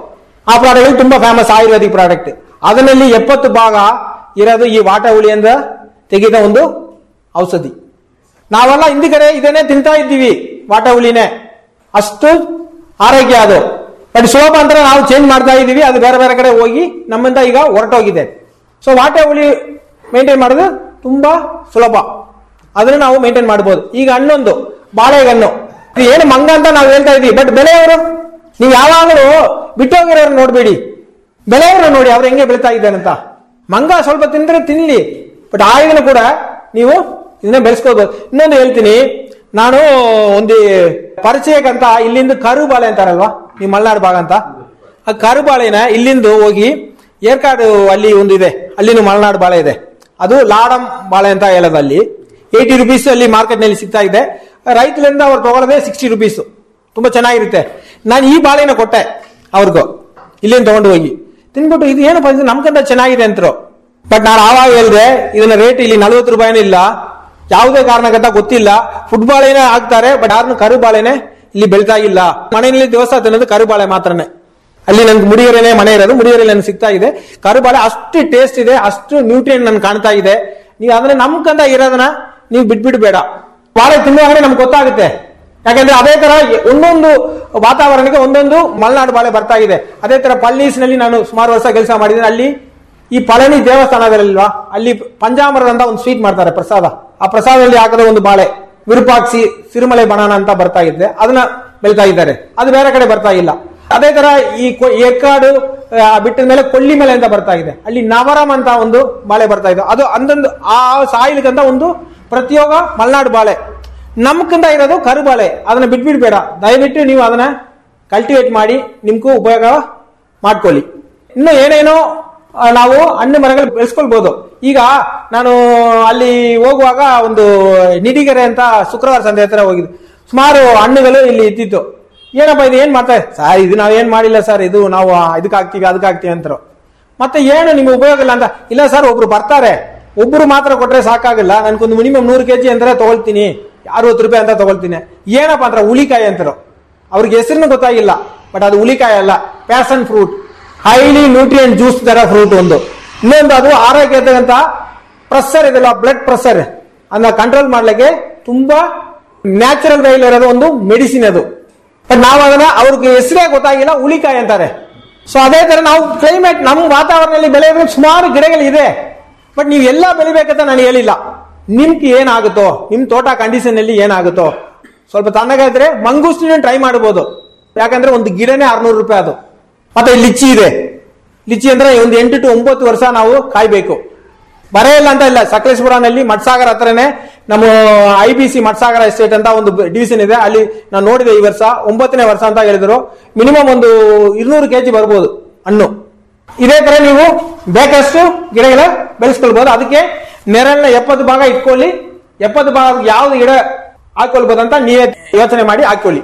ಆ ಪ್ರಾಡಕ್ಟ್ ತುಂಬಾ ಫೇಮಸ್ ಆಯುರ್ವೇದಿಕ್ ಪ್ರಾಡಕ್ಟ್ ಅದರಲ್ಲಿ ಎಪ್ಪತ್ತು ಭಾಗ ಇರೋದು ಈ ವಾಟ ಹುಳಿಯಿಂದ ತೆಗೆದ ಒಂದು ಔಷಧಿ ನಾವೆಲ್ಲ ಹಿಂದಿ ಕಡೆ ಇದನ್ನೇ ತಿಂತಾ ಇದ್ದೀವಿ ವಾಟ ಹುಳಿನೇ ಅಷ್ಟು ಆರೋಗ್ಯ ಅದು ಬಟ್ ಸುಲಭ ಅಂತ ನಾವು ಚೇಂಜ್ ಮಾಡ್ತಾ ಇದ್ದೀವಿ ಅದು ಬೇರೆ ಬೇರೆ ಕಡೆ ಹೋಗಿ ನಮ್ಮಿಂದ ಈಗ ಹೊರಟೋಗಿದೆ ಸೊ ವಾಟೆ ಹುಳಿ ಮೇಂಟೈನ್ ಮಾಡೋದು ತುಂಬಾ ಸುಲಭ ಅದನ್ನ ನಾವು ಮೇಂಟೈನ್ ಮಾಡಬಹುದು ಈಗ ಹಣ್ಣೊಂದು ಬಾಳೆಹಣ್ಣು ಇದು ಏನು ಮಂಗ ಅಂತ ನಾವು ಹೇಳ್ತಾ ಇದೀವಿ ಬಟ್ ಬೆಲೆಯವರು ನೀವು ಯಾವಾಗಲೂ ಬಿಟ್ಟೋಗಿರೋರು ನೋಡ್ಬೇಡಿ ಬೆಲೆಯವರು ನೋಡಿ ಅವ್ರು ಹೆಂಗೆ ಬೆಳಿತಾ ಇದ್ದಾರೆ ಅಂತ ಮಂಗ ಸ್ವಲ್ಪ ತಿಂದ್ರೆ ತಿನ್ಲಿ ಬಟ್ ಆಗಿನ ಕೂಡ ನೀವು ಇದನ್ನ ಬೆಳೆಸ್ಕೋಬಹುದು ಇನ್ನೊಂದು ಹೇಳ್ತೀನಿ ನಾನು ಒಂದು ಪರಿಚಯಕ್ಕಂತ ಇಲ್ಲಿಂದ ಕರು ಬಾಳೆ ಅಂತಾರಲ್ವಾ ನೀವು ಮಲ್ನಾಡು ಭಾಗ ಅಂತ ಆ ಕರು ಬಾಳೆನ ಇಲ್ಲಿಂದ ಹೋಗಿ ಏರ್ಕಾಡು ಅಲ್ಲಿ ಒಂದು ಇದೆ ಅಲ್ಲಿನ ಮಲೆನಾಡು ಬಾಳೆ ಇದೆ ಅದು ಲಾಡಂ ಬಾಳೆ ಅಂತ ಹೇಳೋದು ಅಲ್ಲಿ ಏಯ್ಟಿ ರುಪೀಸ್ ಅಲ್ಲಿ ಮಾರ್ಕೆಟ್ ನಲ್ಲಿ ಸಿಗ್ತಾ ಇದೆ ರೈತರಿಂದ ಅವ್ರು ತಗೊಳ್ಳೋದೇ ಸಿಕ್ಸ್ಟಿ ರುಪೀಸ್ ತುಂಬಾ ಚೆನ್ನಾಗಿರುತ್ತೆ ನಾನು ಈ ಬಾಳೆನ ಕೊಟ್ಟೆ ಅವ್ರಿಗೂ ಇಲ್ಲಿಂದ ತಗೊಂಡು ಹೋಗಿ ತಿನ್ಬಿಟ್ಟು ಇದು ಏನಪ್ಪ ಇದು ನಮ್ಗಿಂತ ಚೆನ್ನಾಗಿದೆ ಅಂತರು ಬಟ್ ನಾನು ಆವಾಗ ಹೇಳಿದೆ ಇದನ್ನ ರೇಟ್ ಇಲ್ಲಿ ನಲ್ವತ್ತು ರೂಪಾಯಿನೂ ಇಲ್ಲ ಯಾವುದೇ ಕಾರಣಕ್ಕಂತ ಗೊತ್ತಿಲ್ಲ ಫುಡ್ ಬಾಳೆನೇ ಹಾಕ್ತಾರೆ ಬಟ್ ಯಾರನ್ನು ಕರು ಬಾಳೆನೆ ಇಲ್ಲಿ ಬೆಳಿತಾ ಇಲ್ಲ ಮನೆಯಲ್ಲಿ ದಿವಸ ತಿನ್ನೋದು ಕರು ಬಾಳೆ ಮಾತ್ರನೇ ಅಲ್ಲಿ ನನ್ಗೆ ಮುಡಿಯರೇನೆ ಮನೆ ಇರೋದು ಮುಡಿಯರಲ್ಲಿ ನನ್ಗೆ ಸಿಗ್ತಾ ಇದೆ ಕರು ಬಾಳೆ ಅಷ್ಟು ಟೇಸ್ಟ್ ಇದೆ ಅಷ್ಟು ನ್ಯೂಟ್ರಿಯನ್ ನನ್ಗೆ ಕಾಣ್ತಾ ಇದೆ ನೀವು ಅದನ್ನ ನಮ್ಕಂತ ಇರೋದನ್ನ ನೀವು ಬಿಟ್ಬಿಡ್ಬೇಡ ಬಾಳೆ ತಿನ್ನುವಾಗಲೇ ನಮ್ಗೆ ಗೊತ್ತಾಗುತ್ತೆ ಯಾಕಂದ್ರೆ ಅದೇ ತರ ಒಂದೊಂದು ವಾತಾವರಣಕ್ಕೆ ಒಂದೊಂದು ಮಲೆನಾಡು ಬಾಳೆ ಬರ್ತಾ ಇದೆ ಅದೇ ತರ ಪಲ್ಲೀಸ್ನಲ್ಲಿ ನಾನು ಸುಮಾರು ವರ್ಷ ಕೆಲಸ ಮಾಡಿದ್ದೀನಿ ಅಲ್ಲಿ ಈ ಪಳನಿ ದೇವಸ್ಥಾನದಲ್ಲಿಲ್ವಾ ಅಲ್ಲಿ ಪಂಜಾಮರದ ಅಂತ ಒಂದು ಸ್ವೀಟ್ ಮಾಡ್ತಾರೆ ಪ್ರಸಾದ ಆ ಪ್ರಸಾದದಲ್ಲಿ ಹಾಕದ ಒಂದು ಬಾಳೆ ವಿರೂಪಾಕ್ಷಿ ಸಿರಿಮಲೆ ಬನಾನ ಅಂತ ಬರ್ತಾ ಇದೆ ಅದನ್ನ ಬೆಳಿತಾ ಇದ್ದಾರೆ ಅದು ಬೇರೆ ಕಡೆ ಬರ್ತಾ ಇಲ್ಲ ಅದೇ ತರ ಈ ಕೊ- ಏಕಾಡು ಆ, ಬಿಟ್ಟಿದ ಮೇಲೆ ಕೊಳ್ಳಿ ಮೇಲೆ ಅಂತ ಬರ್ತಾ ಇದೆ ಅಲ್ಲಿ ನವರಂ ಅಂತ ಒಂದು ಬಾಳೆ ಬರ್ತಾ ಇದೆ ಅದು ಅಂದೊಂದು ಆ ಸಾಯಿಲ್ಗಂತ ಒಂದು ಪ್ರತಿಯೋಗ ಮಲೆನಾಡು ಬಾಳೆ ನಮ್ಕಿಂತ ಇರೋದು ಕರು ಬಾಳೆ ಅದನ್ನ ಬಿಟ್ಬಿಡ್ಬೇಡ ದಯವಿಟ್ಟು ನೀವು ಅದನ್ನ ಕಲ್ಟಿವೇಟ್ ಮಾಡಿ ನಿಮ್ಗೂ ಉಪಯೋಗ ಮಾಡ್ಕೊಳ್ಳಿ ಇನ್ನು ಏನೇನೋ ಆ, ನಾವು ಹಣ್ಣು ಮರಗಳು ಬೆಳೆಸ್ಕೊಳ್ಬಹುದು ಈಗ ನಾನು ಅಲ್ಲಿ ಹೋಗುವಾಗ ಒಂದು ನಿಡಿಗೆರೆ ಅಂತ ಶುಕ್ರವಾರ ಸಂತೆ ಹತ್ರ ಹೋಗಿದ್ದು ಸುಮಾರು ಹಣ್ಣುಗಳು ಇಲ್ಲಿ ಇದ್ದಿತ್ತು ಏನಪ್ಪ ಇದು ಏನ್ ಮಾಡ್ತಾರೆ ಸರ್ ಇದು ನಾವ್ ಏನ್ ಮಾಡಿಲ್ಲ ಸರ್ ಇದು ನಾವು ಇದಕ್ಕೆ ಹಾಕ್ತೀವಿ ಅದಕ್ಕೆ ಹಾಕ್ತೀವಿ ಅಂತಾರೆ ಮತ್ತೆ ಏನು ನಿಮ್ಗೆ ಉಪಯೋಗ ಇಲ್ಲ ಅಂತ ಇಲ್ಲ ಸರ್ ಒಬ್ರು ಬರ್ತಾರೆ ಒಬ್ರು ಮಾತ್ರ ಕೊಟ್ರೆ ಸಾಕಾಗಿಲ್ಲ ನನ್ಗೊಂದು ಮಿನಿಮಮ್ ನೂರು ಕೆಜಿ ಅಂದ್ರೆ ತಗೊಳ್ತೀನಿ ಅರವತ್ತು ರೂಪಾಯಿ ಅಂತ ತಗೊಳ್ತೀನಿ ಏನಪ್ಪ ಅಂತಾರೆ ಹುಳಿಕಾಯಿ ಅಂತಾರೆ ಅವ್ರಿಗೆ ಹೆಸರನ್ನು ಗೊತ್ತಾಗಿಲ್ಲ ಬಟ್ ಅದು ಹುಳಿಕಾಯಿ ಅಲ್ಲ passion fruit highly nutrient juice ತರ ಫ್ರೂಟ್ ಒಂದು ಇನ್ನೊಂದು ಅದು ಆರೋಗ್ಯದಂತ ಪ್ರೆಷರ್ ಇದೆಲ್ಲ ಬ್ಲಡ್ ಪ್ರೆಷರ್ ಅದನ್ನ ಕಂಟ್ರೋಲ್ ಮಾಡ್ಲಿಕ್ಕೆ ತುಂಬಾ ನ್ಯಾಚುರಲ್ ವೈಲ್ ಇರೋದು ಒಂದು ಮೆಡಿಸಿನ್ ಅದು ಬಟ್ ನಾವು ಅದನ್ನ ಅವ್ರಿಗೆ ಹೆಸರೇ ಗೊತ್ತಾಗಿಲ್ಲ ಹುಳಿಕಾಯಿ ಅಂತಾರೆ ಸೊ ಅದೇ ತರ ನಾವು ಕ್ಲೈಮೇಟ್ ನಮ್ಮ ವಾತಾವರಣದಲ್ಲಿ ಬೆಳೆಯೋದು ಸುಮಾರು ಗಿಡಗಳಿದೆ ಬಟ್ ನೀವು ಎಲ್ಲ ಬೆಳಿಬೇಕಂತ ನಾನು ಹೇಳಿಲ್ಲ ನಿಮ್ಗೆ ಏನಾಗುತ್ತೋ ನಿಮ್ ತೋಟ ಕಂಡೀಷನ್ ಅಲ್ಲಿ ಏನಾಗುತ್ತೋ ಸ್ವಲ್ಪ ತಣ್ಣಗಾದ್ರೆ ಮಂಗೂಸ್ಟಿನ ಟ್ರೈ ಮಾಡಬಹುದು ಯಾಕಂದ್ರೆ ಒಂದು ಗಿಡನೇ ಆರ್ನೂರು ರೂಪಾಯಿ ಅದು ಮತ್ತೆ ಲಿಚ್ಚಿ ಇದೆ ಲಿಚ್ಚಿ ಅಂದ್ರೆ ಒಂದು ಎಂಟು ಟು ಒಂಬತ್ತು ವರ್ಷ ನಾವು ಕಾಯ್ಬೇಕು ಬರೇ ಇಲ್ಲ ಅಂತ ಇಲ್ಲ ಸಕಲೇಶ್ಪುರನಲ್ಲಿ ಮಟ್ಸಾಗರ ಹತ್ರನೇ ನಮ್ಮ I B C Matsagara estate ಅಂತ ಒಂದು ಡಿವಿಷನ್ ಇದೆ ಅಲ್ಲಿ ನಾನು ನೋಡಿದೆ ಈ ವರ್ಷ ಒಂಬತ್ತನೇ ವರ್ಷ ಅಂತ ಹೇಳಿದ್ರು ಮಿನಿಮಮ್ ಒಂದು ഇരുന്നೂರು ಕೆಜಿ ಬರ್ಬೋದು ಹಣ್ಣು ಇದೇ ತರ ನೀವು ಬೇಕಷ್ಟು ಗಿಡಗಳ ಬೆಳೆಸ್ಕೊಳ್ಬಹುದು ಅದಕ್ಕೆ ನೆರಳಿನ ಎಪ್ಪತ್ತು ಭಾಗ ಇಟ್ಕೊಳ್ಳಿ ಎಪ್ಪತ್ತು ಭಾಗ ಯಾವ್ದು ಗಿಡ ಹಾಕೊಳ್ಬಹುದು ಅಂತ ನೀವೇ ಯೋಚನೆ ಮಾಡಿ ಹಾಕೊಳ್ಳಿ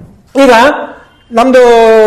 ಈಗ ನಮ್ದು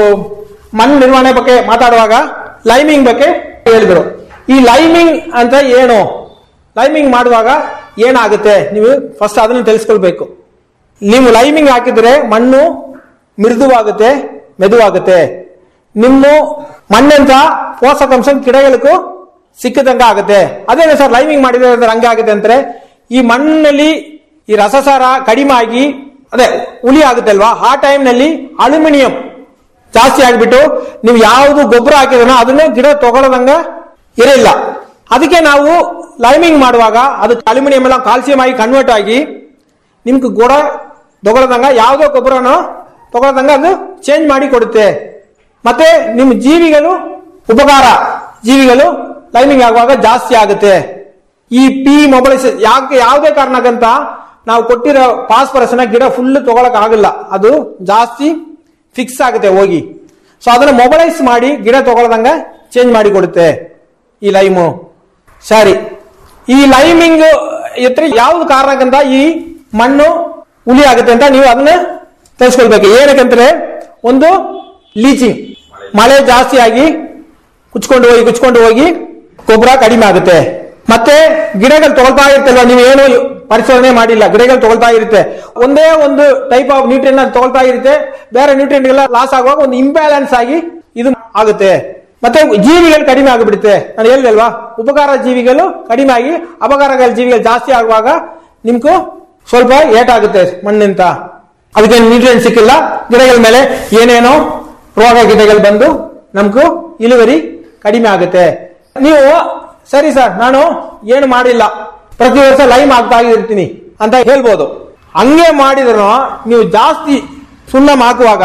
ಮಣ್ಣು ನಿರ್ವಹಣೆ ಬಗ್ಗೆ ಮಾತಾಡುವಾಗ ಲೈಮಿಂಗ್ ಬಗ್ಗೆ ಹೇಳಿದ್ರು ಈ ಲೈಮಿಂಗ್ ಅಂತ ಏನು ಲೈಮಿಂಗ್ ಮಾಡುವಾಗ ಏನಾಗುತ್ತೆ ನೀವು ಫಸ್ಟ್ ಅದನ್ನು ತಿಳಿಸ್ಕೊಳ್ಬೇಕು ನೀವು ಲೈಮಿಂಗ್ ಹಾಕಿದ್ರೆ ಮಣ್ಣು ಮೃದುವಾಗುತ್ತೆ ಮೆದುವಾಗುತ್ತೆ ನಿಮ್ಮ ಮಣ್ಣಂತ ಪೋಷಕಾಂಶ ಗಿಡಗಳಿಗೂ ಸಿಕ್ಕದಂಗ ಆಗುತ್ತೆ ಅದೇನು ಸರ್ ಲೈಮಿಂಗ್ ಮಾಡಿದ್ರೆ ಅದು ಹಂಗೆ ಆಗುತ್ತೆ ಅಂದ್ರೆ ಈ ಮಣ್ಣಿನಲ್ಲಿ ಈ ರಸಸಾರ ಕಡಿಮೆ ಆಗಿ ಅದೇ ಹುಳಿ ಆಗುತ್ತೆ ಅಲ್ವಾ ಆ time ನಲ್ಲಿ ಅಲ್ಯೂಮಿನಿಯಂ ಜಾಸ್ತಿ ಆಗ್ಬಿಟ್ಟು ನೀವು ಯಾವುದು ಗೊಬ್ಬರ ಹಾಕಿದ್ರೂ ಅದನ್ನೇ ಗಿಡ ತಗೊಳ್ಳದಂಗ ಇರಲಿಲ್ಲ ಅದಕ್ಕೆ ನಾವು ಲೈಮಿಂಗ್ ಮಾಡುವಾಗ ಅದಕ್ಕೆ ಅಲ್ಯೂಮಿನಿಯಂ ಎಲ್ಲ ಕಾಲ್ಸಿಯಂ ಆಗಿ ಕನ್ವರ್ಟ್ ಆಗಿ ನಿಮ್ಗೆ ಗೋಡ ತಗೊಳ್ಳದಂಗ ಯಾವುದೋ ಗೊಬ್ಬರನೋ ತಗೊಳ್ಳದಂಗ ಅದು ಚೇಂಜ್ ಮಾಡಿ ಕೊಡುತ್ತೆ ಮತ್ತೆ ನಿಮ್ಮ ಜೀವಿಗಳು ಉಪಕಾರ ಜೀವಿಗಳು ಲೈಮಿಂಗ್ ಆಗುವಾಗ ಜಾಸ್ತಿ ಆಗುತ್ತೆ ಈ ಪಿ ಮೊಬೈಲ್ಸ್ ಯಾಕೆ ಯಾವುದೇ ಕಾರಣಕ್ಕಂತ ನಾವು ಕೊಟ್ಟಿರೋ ಫಾಸ್ಫರಸ್ ನ ಗಿಡ ಫುಲ್ ತಗೊಳಕ್ ಆಗಲ್ಲ ಅದು ಜಾಸ್ತಿ ಫಿಕ್ಸ್ ಆಗುತ್ತೆ ಹೋಗಿ ಸೊ ಅದನ್ನ ಮೊಬೈಲೈಸ್ ಮಾಡಿ ಗಿಡ ತಗೊಳ್ದಂಗ ಚೇಂಜ್ ಮಾಡಿ ಕೊಡುತ್ತೆ ಈ ಲೈಮು ಸರಿ ಈ ಲೈಮಿಂಗ್ ಎತ್ರ ಯಾವ್ದು ಕಾರಣಕ್ಕಂತ ಈ ಮಣ್ಣು ಹುಳಿ ಆಗುತ್ತೆ ಅಂತ ನೀವು ಅದನ್ನ ತಿಳಿಸ್ಕೊಳ್ಬೇಕು ಏನಕ್ಕಂದ್ರೆ ಒಂದು ಲೀಚಿಂಗ್ ಮಳೆ ಜಾಸ್ತಿ ಆಗಿ ಕುಚ್ಕೊಂಡು ಹೋಗಿ ಕುಚ್ಕೊಂಡು ಹೋಗಿ ಗೊಬ್ಬರ ಕಡಿಮೆ ಆಗುತ್ತೆ ಮತ್ತೆ ಗಿಡಗಳು ತಗೊಳ್ತಾ ಇರ್ತಲ್ವ ನೀವು ಏನು ಪರಿಶೋಧನೆ ಮಾಡಿಲ್ಲ ಗಿಡಗಳು ತಗೊಳ್ತಾ ಇರುತ್ತೆ ಒಂದೇ ಒಂದು ಟೈಪ್ ಆಫ್ ನ್ಯೂಟ್ರಿಯನ್ ತಗೊಳ್ತಾ ಇರುತ್ತೆ ಬೇರೆ ನ್ಯೂಟ್ರಿಯೆಂಟ್ ಎಲ್ಲ ಲಾಸ್ ಆಗುವಾಗ ಒಂದು ಇಂಬ್ಯಾಲೆನ್ಸ್ ಆಗಿ ಇದು ಆಗುತ್ತೆ ಮತ್ತೆ ಜೀವಿಗಳು ಕಡಿಮೆ ಆಗಿಬಿಡುತ್ತೆ ನಾನು ಹೇಳಿದೆ ಅಲ್ವಾ ಉಪಕಾರ ಜೀವಿಗಳು ಕಡಿಮೆ ಆಗಿ ಅಪಕಾರಗಳ ಜೀವಿಗಳು ಜಾಸ್ತಿ ಆಗುವಾಗ ನಿಮ್ಗೂ ಸ್ವಲ್ಪ ಏಟಾಗುತ್ತೆ ಮಣ್ಣಿಂತ ಅದಕ್ಕೆ ನ್ಯೂಟ್ರಿಯನ್ ಸಿಕ್ಕಿಲ್ಲ ಗಿಡಗಳ ಮೇಲೆ ಏನೇನೋ ರೋಗ ಗಿಡಗಳು ಬಂದು ನಮ್ಗೂ ಇಳುವರಿ ಕಡಿಮೆ ಆಗುತ್ತೆ ನೀವು ಸರಿ ಸರ್ ನಾನು ಏನು ಮಾಡಿಲ್ಲ ಪ್ರತಿ ವರ್ಷ ಲೈಮ್ ಆಗ್ತಾ ಇರ್ತೀನಿ ಅಂತ ಹೇಳ್ಬೋದು ಹಂಗೆ ಮಾಡಿದ್ರು ನೀವು ಜಾಸ್ತಿ ಸುಣ್ಣ ಹಾಕುವಾಗ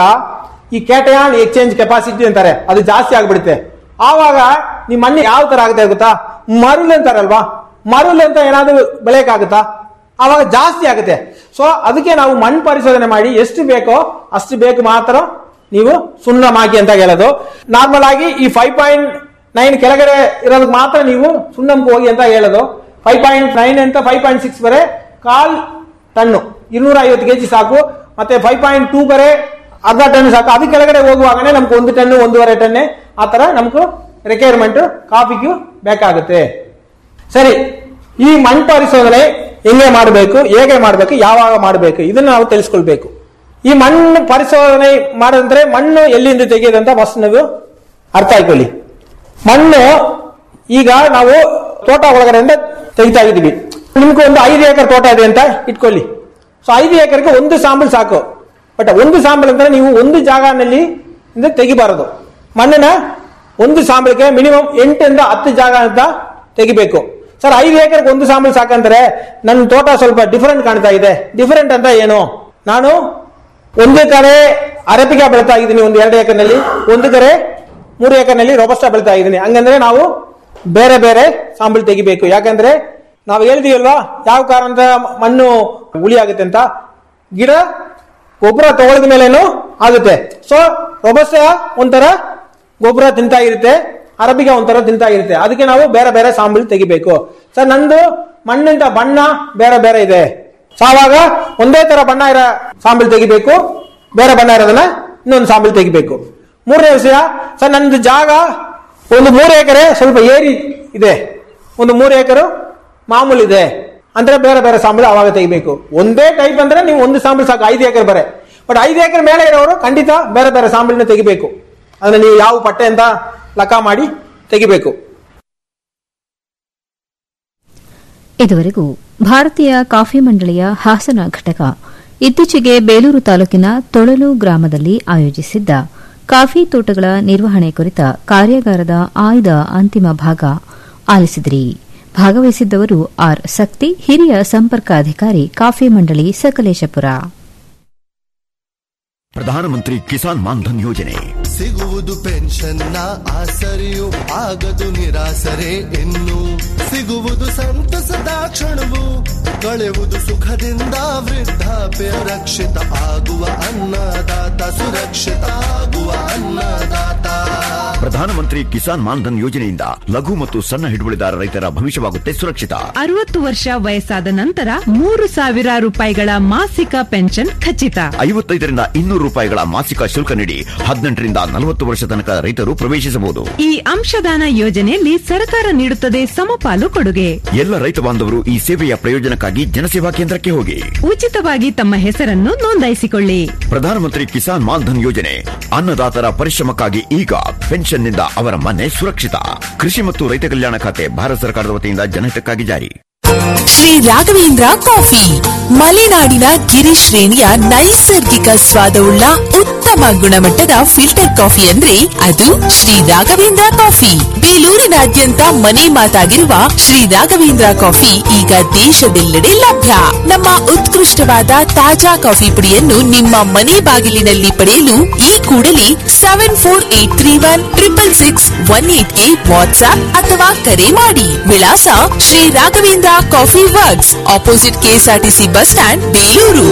ಈ ಕ್ಯಾಟಯಾನ್ ಎಕ್ಸ್ಚೇಂಜ್ ಕೆಪಾಸಿಟಿ ಅಂತಾರೆ ಅದು ಜಾಸ್ತಿ ಆಗ್ಬಿಡುತ್ತೆ ಆವಾಗ ನಿಮ್ಮ ಮಣ್ಣು ಯಾವ ತರ ಆಗುತ್ತೆ ಗೊತ್ತಾ ಮರುಳು ಅಂತಾರಲ್ವಾ ಮರುಳು ಅಂತ ಏನಾದ್ರು ಬೆಳೆಯಕ್ಕಾಗುತ್ತಾ ಆವಾಗ ಜಾಸ್ತಿ ಆಗುತ್ತೆ ಸೊ ಅದಕ್ಕೆ ನಾವು ಮಣ್ಣು ಪರಿಶೋಧನೆ ಮಾಡಿ ಎಷ್ಟು ಬೇಕೋ ಅಷ್ಟು ಬೇಕು ಮಾತ್ರ ನೀವು ಸುಣ್ಣ ಹಾಕಿ ಅಂತ ಹೇಳೋದು ನಾರ್ಮಲ್ ಆಗಿ ಈ ಫೈವ್ ಪಾಯಿಂಟ್ ನೈನ್ ಕೆಳಗಡೆ ಇರೋದಕ್ಕೆ ಮಾತ್ರ ನೀವು ಸುಣ್ಣಂಗೆ ಹೋಗಿ ಅಂತ ಹೇಳೋದು ಫೈವ್ ಪಾಯಿಂಟ್ ನೈನ್ ಅಂತ ಫೈವ್ ಪಾಯಿಂಟ್ ಸಿಕ್ಸ್ ಬರೆ ಕಾಲ್ ಟನ್ನು ಇನ್ನೂರ ಐವತ್ತು ಕೆಜಿ ಸಾಕು ಮತ್ತೆ ಫೈವ್ ಪಾಯಿಂಟ್ ಟೂ ಬರೆ ಅರ್ಧ ಟನ್ ಸಾಕು ಅದು ಕೆಳಗಡೆ ಹೋಗುವಾಗನೇ ನಮ್ಗೆ ಒಂದು ಟನ್ ಒಂದೂವರೆ ಟನ್ನೆ ಆ ತರ ನಮ್ಗೆ ರಿಕ್ವೈರ್ಮೆಂಟ್ ಕಾಫಿಗೂ ಬೇಕಾಗುತ್ತೆ ಸರಿ ಈ ಮಣ್ಣು ಪರಿಶೋಧನೆ ಹೆಂಗೆ ಮಾಡಬೇಕು ಹೇಗೆ ಮಾಡಬೇಕು ಯಾವಾಗ ಮಾಡಬೇಕು ಇದನ್ನ ನಾವು ತಿಳಿಸ್ಕೊಳ್ಬೇಕು ಈ ಮಣ್ಣು ಪರಿಶೋಧನೆ ಮಾಡಿದ್ರೆ ಮಣ್ಣು ಎಲ್ಲಿಂದ ತೆಗೆಯೋದಂತ ಫಸ್ಟ್ ನೀವು ಅರ್ಥ ಆಯ್ಕೊಳ್ಳಿ ಮಣ್ಣು ಈಗ ನಾವು ತೋಟ ಒಳಗಡೆಯಿಂದ ತೆಗಿತಾ ಇದೀವಿ ನಿಮ್ಗೆ ಒಂದು ಐದು ಎಕರೆ ತೋಟ ಇದೆ ಅಂತ ಇಟ್ಕೊಳ್ಳಿ ಸೊ ಐದು ಎಕರೆಗೆ ಒಂದು ಸಾಂಬಲ್ ಸಾಕು ಬಟ್ ಒಂದು ಸಾಂಬಲ್ ಅಂದ್ರೆ ನೀವು ಒಂದು ಜಾಗನಲ್ಲಿ ಇಂದ ತೆಗಿಬಾರದು ಮಣ್ಣಿನ ಒಂದು ಸಾಂಬಳಿಗೆ ಮಿನಿಮಮ್ ಎಂಟರಿಂದ ಹತ್ತು ಜಾಗ ಅಂತ ತೆಗಿಬೇಕು ಸರ್ ಐದು ಎಕರೆಗೆ ಒಂದು ಸಾಂಬಲ್ ಸಾಕಂದ್ರೆ ನನ್ನ ತೋಟ ಸ್ವಲ್ಪ ಡಿಫರೆಂಟ್ ಕಾಣ್ತಾ ಇದೆ ಡಿಫರೆಂಟ್ ಅಂತ ಏನು ನಾನು ಒಂದು ಕಡೆ ಅರಬಿಗ ಬೆಳಿತಾ ಇದ್ದೀನಿ ಒಂದು ಎರಡು ಎಕರ್ನಲ್ಲಿ ಒಂದು ಕಡೆ ಮೂರು ಎಕರ್ನಲ್ಲಿ ರೋಬಸ್ಟ ಬೆಳಿತಾ ಇದ್ದೀನಿ ಹಂಗಂದ್ರೆ ನಾವು ಬೇರೆ ಬೇರೆ ಸಾಂಬಲ್ ತೆಗಿಬೇಕು ಯಾಕಂದ್ರೆ ನಾವು ಹೇಳಿದೀವಲ್ವಾ ಯಾವ ಕಾರಣದ ಮಣ್ಣು ಹುಳಿ ಆಗುತ್ತೆ ಅಂತ ಗಿಡ ಗೊಬ್ಬರ ತಗೊಳಿದ ಮೇಲೇನು ಆಗುತ್ತೆ ಸೊ ರೊಬಸ್ಟ ಒಂಥರ ಗೊಬ್ಬರ ತಿಂತಾ ಇರುತ್ತೆ ಅರಬಿಗ ಒಂಥರ ತಿಂತಾ ಇರುತ್ತೆ ಅದಕ್ಕೆ ನಾವು ಬೇರೆ ಬೇರೆ ಸಾಂಬಲ್ ತೆಗಿಬೇಕು ಸರ್ ನಂದು ಮಣ್ಣಿಂದ ಬಣ್ಣ ಬೇರೆ ಬೇರೆ ಇದೆ ಸೊ ಆವಾಗ ಒಂದೇ ತರ ಬಣ್ಣ ಇರೋ ಸಾಂಬಲ್ ತೆಗಿಬೇಕು ಬೇರೆ ಬಣ್ಣ ಇರೋದನ್ನ ಇನ್ನೊಂದು ಸಾಂಬಲ್ ತೆಗಿಬೇಕು ಮೂರನೇ ವಿಷಯ ಸರ್ ನಂದು ಜಾಗ ಒಂದು ಮೂರು ಎಕರೆ ಸ್ವಲ್ಪ ಏರಿ ಇದೆ ಒಂದು ಮೂರು ಎಕರೆ ಮಾಮೂಲಿ ಇದೆ ಅಂದ್ರೆ ಬೇರೆ ಬೇರೆ ಸಾಂಬಲ್ ಅವಾಗ ತೆಗಿಬೇಕು ಒಂದೇ ಟೈಪ್ ಅಂದ್ರೆ ನೀವು ಒಂದು ಸಾಂಬಲ್ ಸಾಕು ಐದು ಎಕರೆ ಬರೆ ಬಟ್ ಐದು ಎಕರೆ ಮೇಲೆ ಇರೋರು ಖಂಡಿತ ಬೇರೆ ಬೇರೆ ಸಾಂಬಲ್ನ ತೆಗಿಬೇಕು ಅದನ್ನ ನೀವು ಯಾವ ಪಟ್ಟೆ ಅಂತ ಲೆಕ್ಕ ಮಾಡಿ ತೆಗಿಬೇಕು ಇದುವರೆಗೂ ಭಾರತೀಯ ಕಾಫಿ ಮಂಡಳಿಯ ಹಾಸನ ಘಟಕ ಇತ್ತೀಚೆಗೆ ಬೇಲೂರು ತಾಲೂಕಿನ ತೊಳಲು ಗ್ರಾಮದಲ್ಲಿ ಆಯೋಜಿಸಿದ್ದ ಕಾಫಿ ತೋಟಗಳ ನಿರ್ವಹಣೆ ಕುರಿತ ಕಾರ್ಯಾಗಾರದ ಆಯ್ದ ಅಂತಿಮ ಭಾಗ ಆಲಿಸಿದಿರಿ ಭಾಗವಹಿಸಿದ್ದವರು ಆರ್ ಸಕ್ತಿ ಹಿರಿಯ ಸಂಪರ್ಕ ಅಧಿಕಾರಿ ಕಾಫಿ ಮಂಡಳಿ ಸಕಲೇಶಪುರ ಪ್ರಧಾನಮಂತ್ರಿ ಕಿಸಾನ್ ಮಾನ್ಧನ್ ಯೋಜನೆ ಸಿಗುವುದು ಪೆನ್ಷನ್ನ ಆಸರೆಯು ಆಗದು ನಿರಾಸರೆ ಇನ್ನು ಸಿಗುವುದು ಸಂತಸದ ಕ್ಷಣವು ಕಳೆವುದು ಸುಖದಿಂದ ವೃದ್ಧಾಪ್ಯ ರಕ್ಷಿತ ಆಗುವ ಅನ್ನದಾತ ಸುರಕ್ಷಿತ ಆಗುವ ಅನ್ನದಾತ ಪ್ರಧಾನಮಂತ್ರಿ ಕಿಸಾನ್ ಮಾನ್ಧನ್ ಯೋಜನೆಯಿಂದ ಲಘು ಮತ್ತು ಸಣ್ಣ ಹಿಡುವಳಿದಾರ ರೈತರ ಭವಿಷ್ಯವಾಗುತ್ತೆ ಸುರಕ್ಷಿತ ಅರವತ್ತು ವರ್ಷ ವಯಸ್ಸಾದ ನಂತರ ಮೂರು ಸಾವಿರ ರೂಪಾಯಿಗಳ ಮಾಸಿಕ ಪೆನ್ಷನ್ ಖಚಿತ ಐವತ್ತೈದರಿಂದ ಇನ್ನೂರು ರೂಪಾಯಿಗಳ ಮಾಸಿಕ ಶುಲ್ಕ ನೀಡಿ ಹದಿನೆಂಟರಿಂದ ನಲವತ್ತು ವರ್ಷ ತನಕ ರೈತರು ಪ್ರವೇಶಿಸಬಹುದು ಈ ಅಂಶದಾನ ಯೋಜನೆಯಲ್ಲಿ ಸರ್ಕಾರ ನೀಡುತ್ತದೆ ಸಮಪಾಲು ಕೊಡುಗೆ ಎಲ್ಲ ರೈತ ಬಾಂಧವರು ಈ ಸೇವೆಯ ಪ್ರಯೋಜನಕ್ಕಾಗಿ ಜನಸೇವಾ ಕೇಂದ್ರಕ್ಕೆ ಹೋಗಿ ಉಚಿತವಾಗಿ ತಮ್ಮ ಹೆಸರನ್ನು ನೋಂದಾಯಿಸಿಕೊಳ್ಳಿ ಪ್ರಧಾನಮಂತ್ರಿ ಕಿಸಾನ್ ಮಾನ್ಧನ್ ಯೋಜನೆ ಅನ್ನದಾತರ ಪರಿಶ್ರಮಕ್ಕಾಗಿ ಈಗ ಪೆನ್ಷನ್ನಿಂದ ಅವರ ಮನೆ ಸುರಕ್ಷಿತ ಕೃಷಿ ಮತ್ತು ರೈತ ಕಲ್ಯಾಣ ಖಾತೆ ಭಾರತ ಸರ್ಕಾರದ ವತಿಯಿಂದ ಜನಹಿತಕ್ಕಾಗಿ ಜಾರಿ ಶ್ರೀ ರಾಘವೇಂದ್ರ ಕಾಫಿ ಮಲೆನಾಡಿನ ಗಿರಿ ಶ್ರೇಣಿಯ ನೈಸರ್ಗಿಕ ಸ್ವಾದವುಳ್ಳ ಉತ್ತಮ ಗುಣಮಟ್ಟದ ಫಿಲ್ಟರ್ ಕಾಫಿ ಅಂದ್ರೆ ಅದು ಶ್ರೀ ರಾಘವೇಂದ್ರ ಕಾಫಿ ಬೇಲೂರಿನಾದ್ಯಂತ ಮನೆ ಮಾತಾಗಿರುವ ಶ್ರೀ ರಾಘವೇಂದ್ರ ಕಾಫಿ ಈಗ ದೇಶದೆಲ್ಲೆಡೆ ಲಭ್ಯ ನಮ್ಮ ಉತ್ಕೃಷ್ಟವಾದ ತಾಜಾ ಕಾಫಿ ಪುಡಿಯನ್ನು ನಿಮ್ಮ ಮನೆ ಬಾಗಿಲಿನಲ್ಲಿ ಪಡೆಯಲು ಈ ಕೂಡಲೇ seven four eight three one triple six one ಏಟ್ಗೆ ವಾಟ್ಸ್ಆಪ್ ಅಥವಾ ಕರೆ ಮಾಡಿ ವಿಳಾಸ Shri Raghavendra coffee works opposite KSRTC bus stand Belur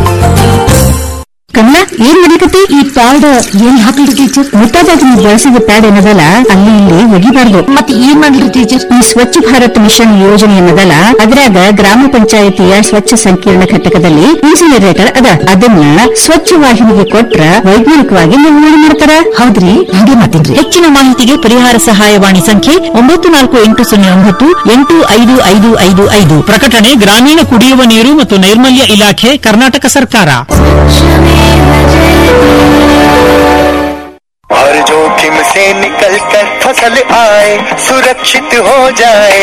ಕಮಲ ಏನ್ ನಡೀತೈತಿ ಈ ಪ್ಯಾಡ್ ಏನ್ ಹಾಕ್ಲಿ ಟೀಚರ್ ಮುತ್ತಾದಾಗ ನೀವು ಬಳಸಿದ ಪ್ಯಾಡ್ ಏನದಲ್ಲ ಅಲ್ಲಿ ಇಲ್ಲಿ ಒಗಿಬಾರ್ದು ಮತ್ತೆ ಏನ್ ಮಾಡ್ಲಿ ಟೀಚರ್ ಈ ಸ್ವಚ್ಛ ಭಾರತ್ ಮಿಷನ್ ಯೋಜನೆ ಅನ್ನದಲ್ಲ ಅದ್ರಾಗ ಗ್ರಾಮ ಪಂಚಾಯತಿಯ ಸ್ವಚ್ಛ ಸಂಕೀರ್ಣ ಘಟಕದಲ್ಲಿ ಇನ್ಸಿನರೇಟರ್ ಅದ ಅದನ್ನ ಸ್ವಚ್ಛ ವಾಹಿನಿಗೆ ಕೊಟ್ರ ವೈಜ್ಞಾನಿಕವಾಗಿ ನಿರ್ವಹಣೆ ಮಾಡ್ತಾರ ಹೌದ್ರಿ ಹಾಗೆ ಮಾತೇನ್ರಿ ಹೆಚ್ಚಿನ ಮಾಹಿತಿಗೆ ಪರಿಹಾರ ಸಹಾಯವಾಣಿ ಸಂಖ್ಯೆ ಒಂಬತ್ತು ನಾಲ್ಕು ಎಂಟು ಸೊನ್ನೆ ಒಂಬತ್ತು ಎಂಟು ಐದು ಐದು ಐದು ಐದು ಪ್ರಕಟಣೆ ಗ್ರಾಮೀಣ ಕುಡಿಯುವ ನೀರು ಮತ್ತು ನೈರ್ಮಲ್ಯ ಇಲಾಖೆ ಕರ್ನಾಟಕ ಸರ್ಕಾರ हर जोखिम से निकल कर फसल आए सुरक्षित हो जाए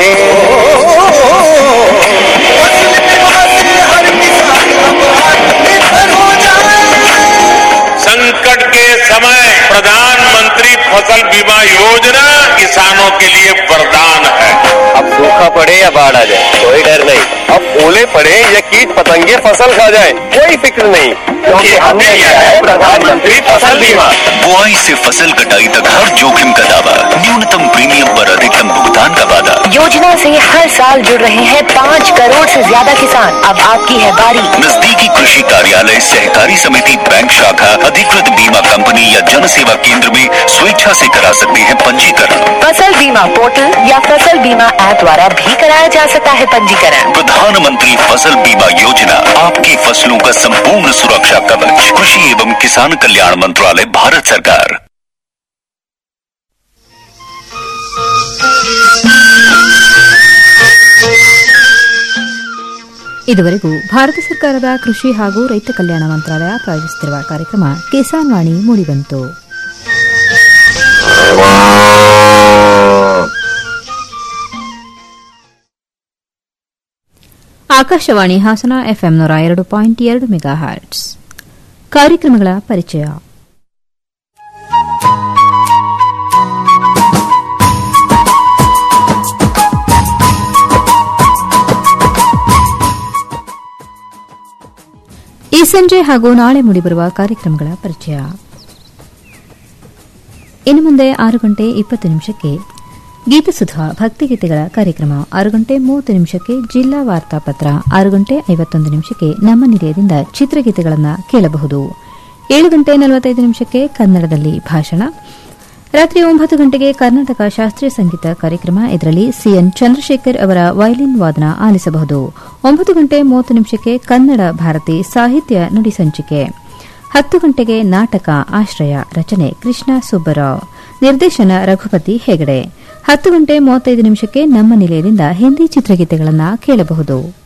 फसल बीमा से हर किसान अब आत्मनिर्भर हो जाए संकट के समय प्रधानमंत्री फसल बीमा योजना किसानों के लिए वरदान है अब सूखा पड़े या बाढ़ आ जाए कोई डर नहीं अब ओले पड़े या कीट पतंगे फसल खा जाए कोई फिक्र नहीं क्योंकि हमने लिया है प्रधानमंत्री फसल बीमा बुआई से फसल कटाई तक हर जोखिम का दावा न्यूनतम प्रीमियम पर अधिकतम भुगतान का वादा योजना से हर साल जुड़ रहे हैं पाँच करोड़ से ज्यादा किसान अब आपकी है बारी नजदीकी कृषि कार्यालय सहकारी समिति बैंक शाखा अधिकृत बीमा कंपनी या जन सेवा केंद्र में स्वेच्छा से करा सकते हैं पंजीकरण फसल बीमा पोर्टल या फसल बीमा ऐप द्वारा भी कराया जा सकता है पंजीकरण प्रधानमंत्री फसल बीमा योजना आपकी फसलों का संपूर्ण सुरक्षा कवच कृषि एवं किसान कल्याण मंत्रालय भारत सरकार ಇದುವರೆಗೂ ಭಾರತ ಸರ್ಕಾರದ ಕೃಷಿ ಹಾಗೂ ರೈತ ಕಲ್ಯಾಣ ಮಂತ್ರಾಲಯ ಪ್ರಾಯೋಜಿಸುತ್ತಿರುವ ಕಾರ್ಯಕ್ರಮ ಕಿಸಾನ್ ವಾಣಿ ಮೂಡಿಬಂತು ಆಕಾಶವಾಣಿ ಹಾಸನ ಎಫ್ಎಂ ನೂರ ಎರಡು ಪಾಯಿಂಟ್ ಎರಡು ಮೆಗಾ ಹರ್ಟ್ಸ್ ಕಾರ್ಯಕ್ರಮಗಳ ಪರಿಚಯ ಈ ಸಂಜೆ ಹಾಗೂ ನಾಳೆ ಮೂಡಿಬರುವ ಕಾರ್ಯಕ್ರಮಗಳ ಪರಿಚಯ ಇನ್ನು ಮುಂದೆ ಆರು ಗಂಟೆ ಇಪ್ಪತ್ತು ನಿಮಿಷಕ್ಕೆ ಗೀತಸುಧಾ ಭಕ್ತಿಗೀತೆಗಳ ಕಾರ್ಯಕ್ರಮ ಆರು ಗಂಟೆ ಮೂವತ್ತು ನಿಮಿಷಕ್ಕೆ ಜಿಲ್ಲಾ ವಾರ್ತಾಪತ್ರ ಆರು ಗಂಟೆ ಐವತ್ತೊಂದು ನಿಮಿಷಕ್ಕೆ ನಮ್ಮ ನಿಲಯದಿಂದ ಚಿತ್ರಗೀತೆಗಳನ್ನು ಕೇಳಬಹುದು ಏಳು ಗಂಟೆ ನಲವತ್ತೈದು ನಿಮಿಷಕ್ಕೆ ಕನ್ನಡದಲ್ಲಿ ಭಾಷಣ ರಾತ್ರಿ ಒಂಬತ್ತು ಗಂಟೆಗೆ ಕರ್ನಾಟಕ ಶಾಸ್ತ್ರೀಯ ಸಂಗೀತ ಕಾರ್ಯಕ್ರಮ ಇದರಲ್ಲಿ ಸಿಎನ್ ಚಂದ್ರಶೇಖರ್ ಅವರ ವಯಲಿನ್ ವಾದನ ಆಲಿಸಬಹುದು ಒಂಬತ್ತು ಗಂಟೆ ಮೂವತ್ತು ನಿಮಿಷಕ್ಕೆ ಕನ್ನಡ ಭಾರತಿ ಸಾಹಿತ್ಯ ನುಡಿ ಸಂಚಿಕೆ ಹತ್ತು ಗಂಟೆಗೆ ನಾಟಕ ಆಶ್ರಯ ರಚನೆ ಕೃಷ್ಣ ಸುಬ್ಬರಾವ್ ನಿರ್ದೇಶನ ರಘುಪತಿ ಹೆಗಡೆ ಹತ್ತು ಗಂಟೆ ಮೂವತ್ತೈದು ನಿಮಿಷಕ್ಕೆ ನಮ್ಮ ನಿಲಯದಿಂದ ಹಿಂದಿ ಚಿತ್ರಗೀತೆಗಳನ್ನು ಕೇಳಬಹುದು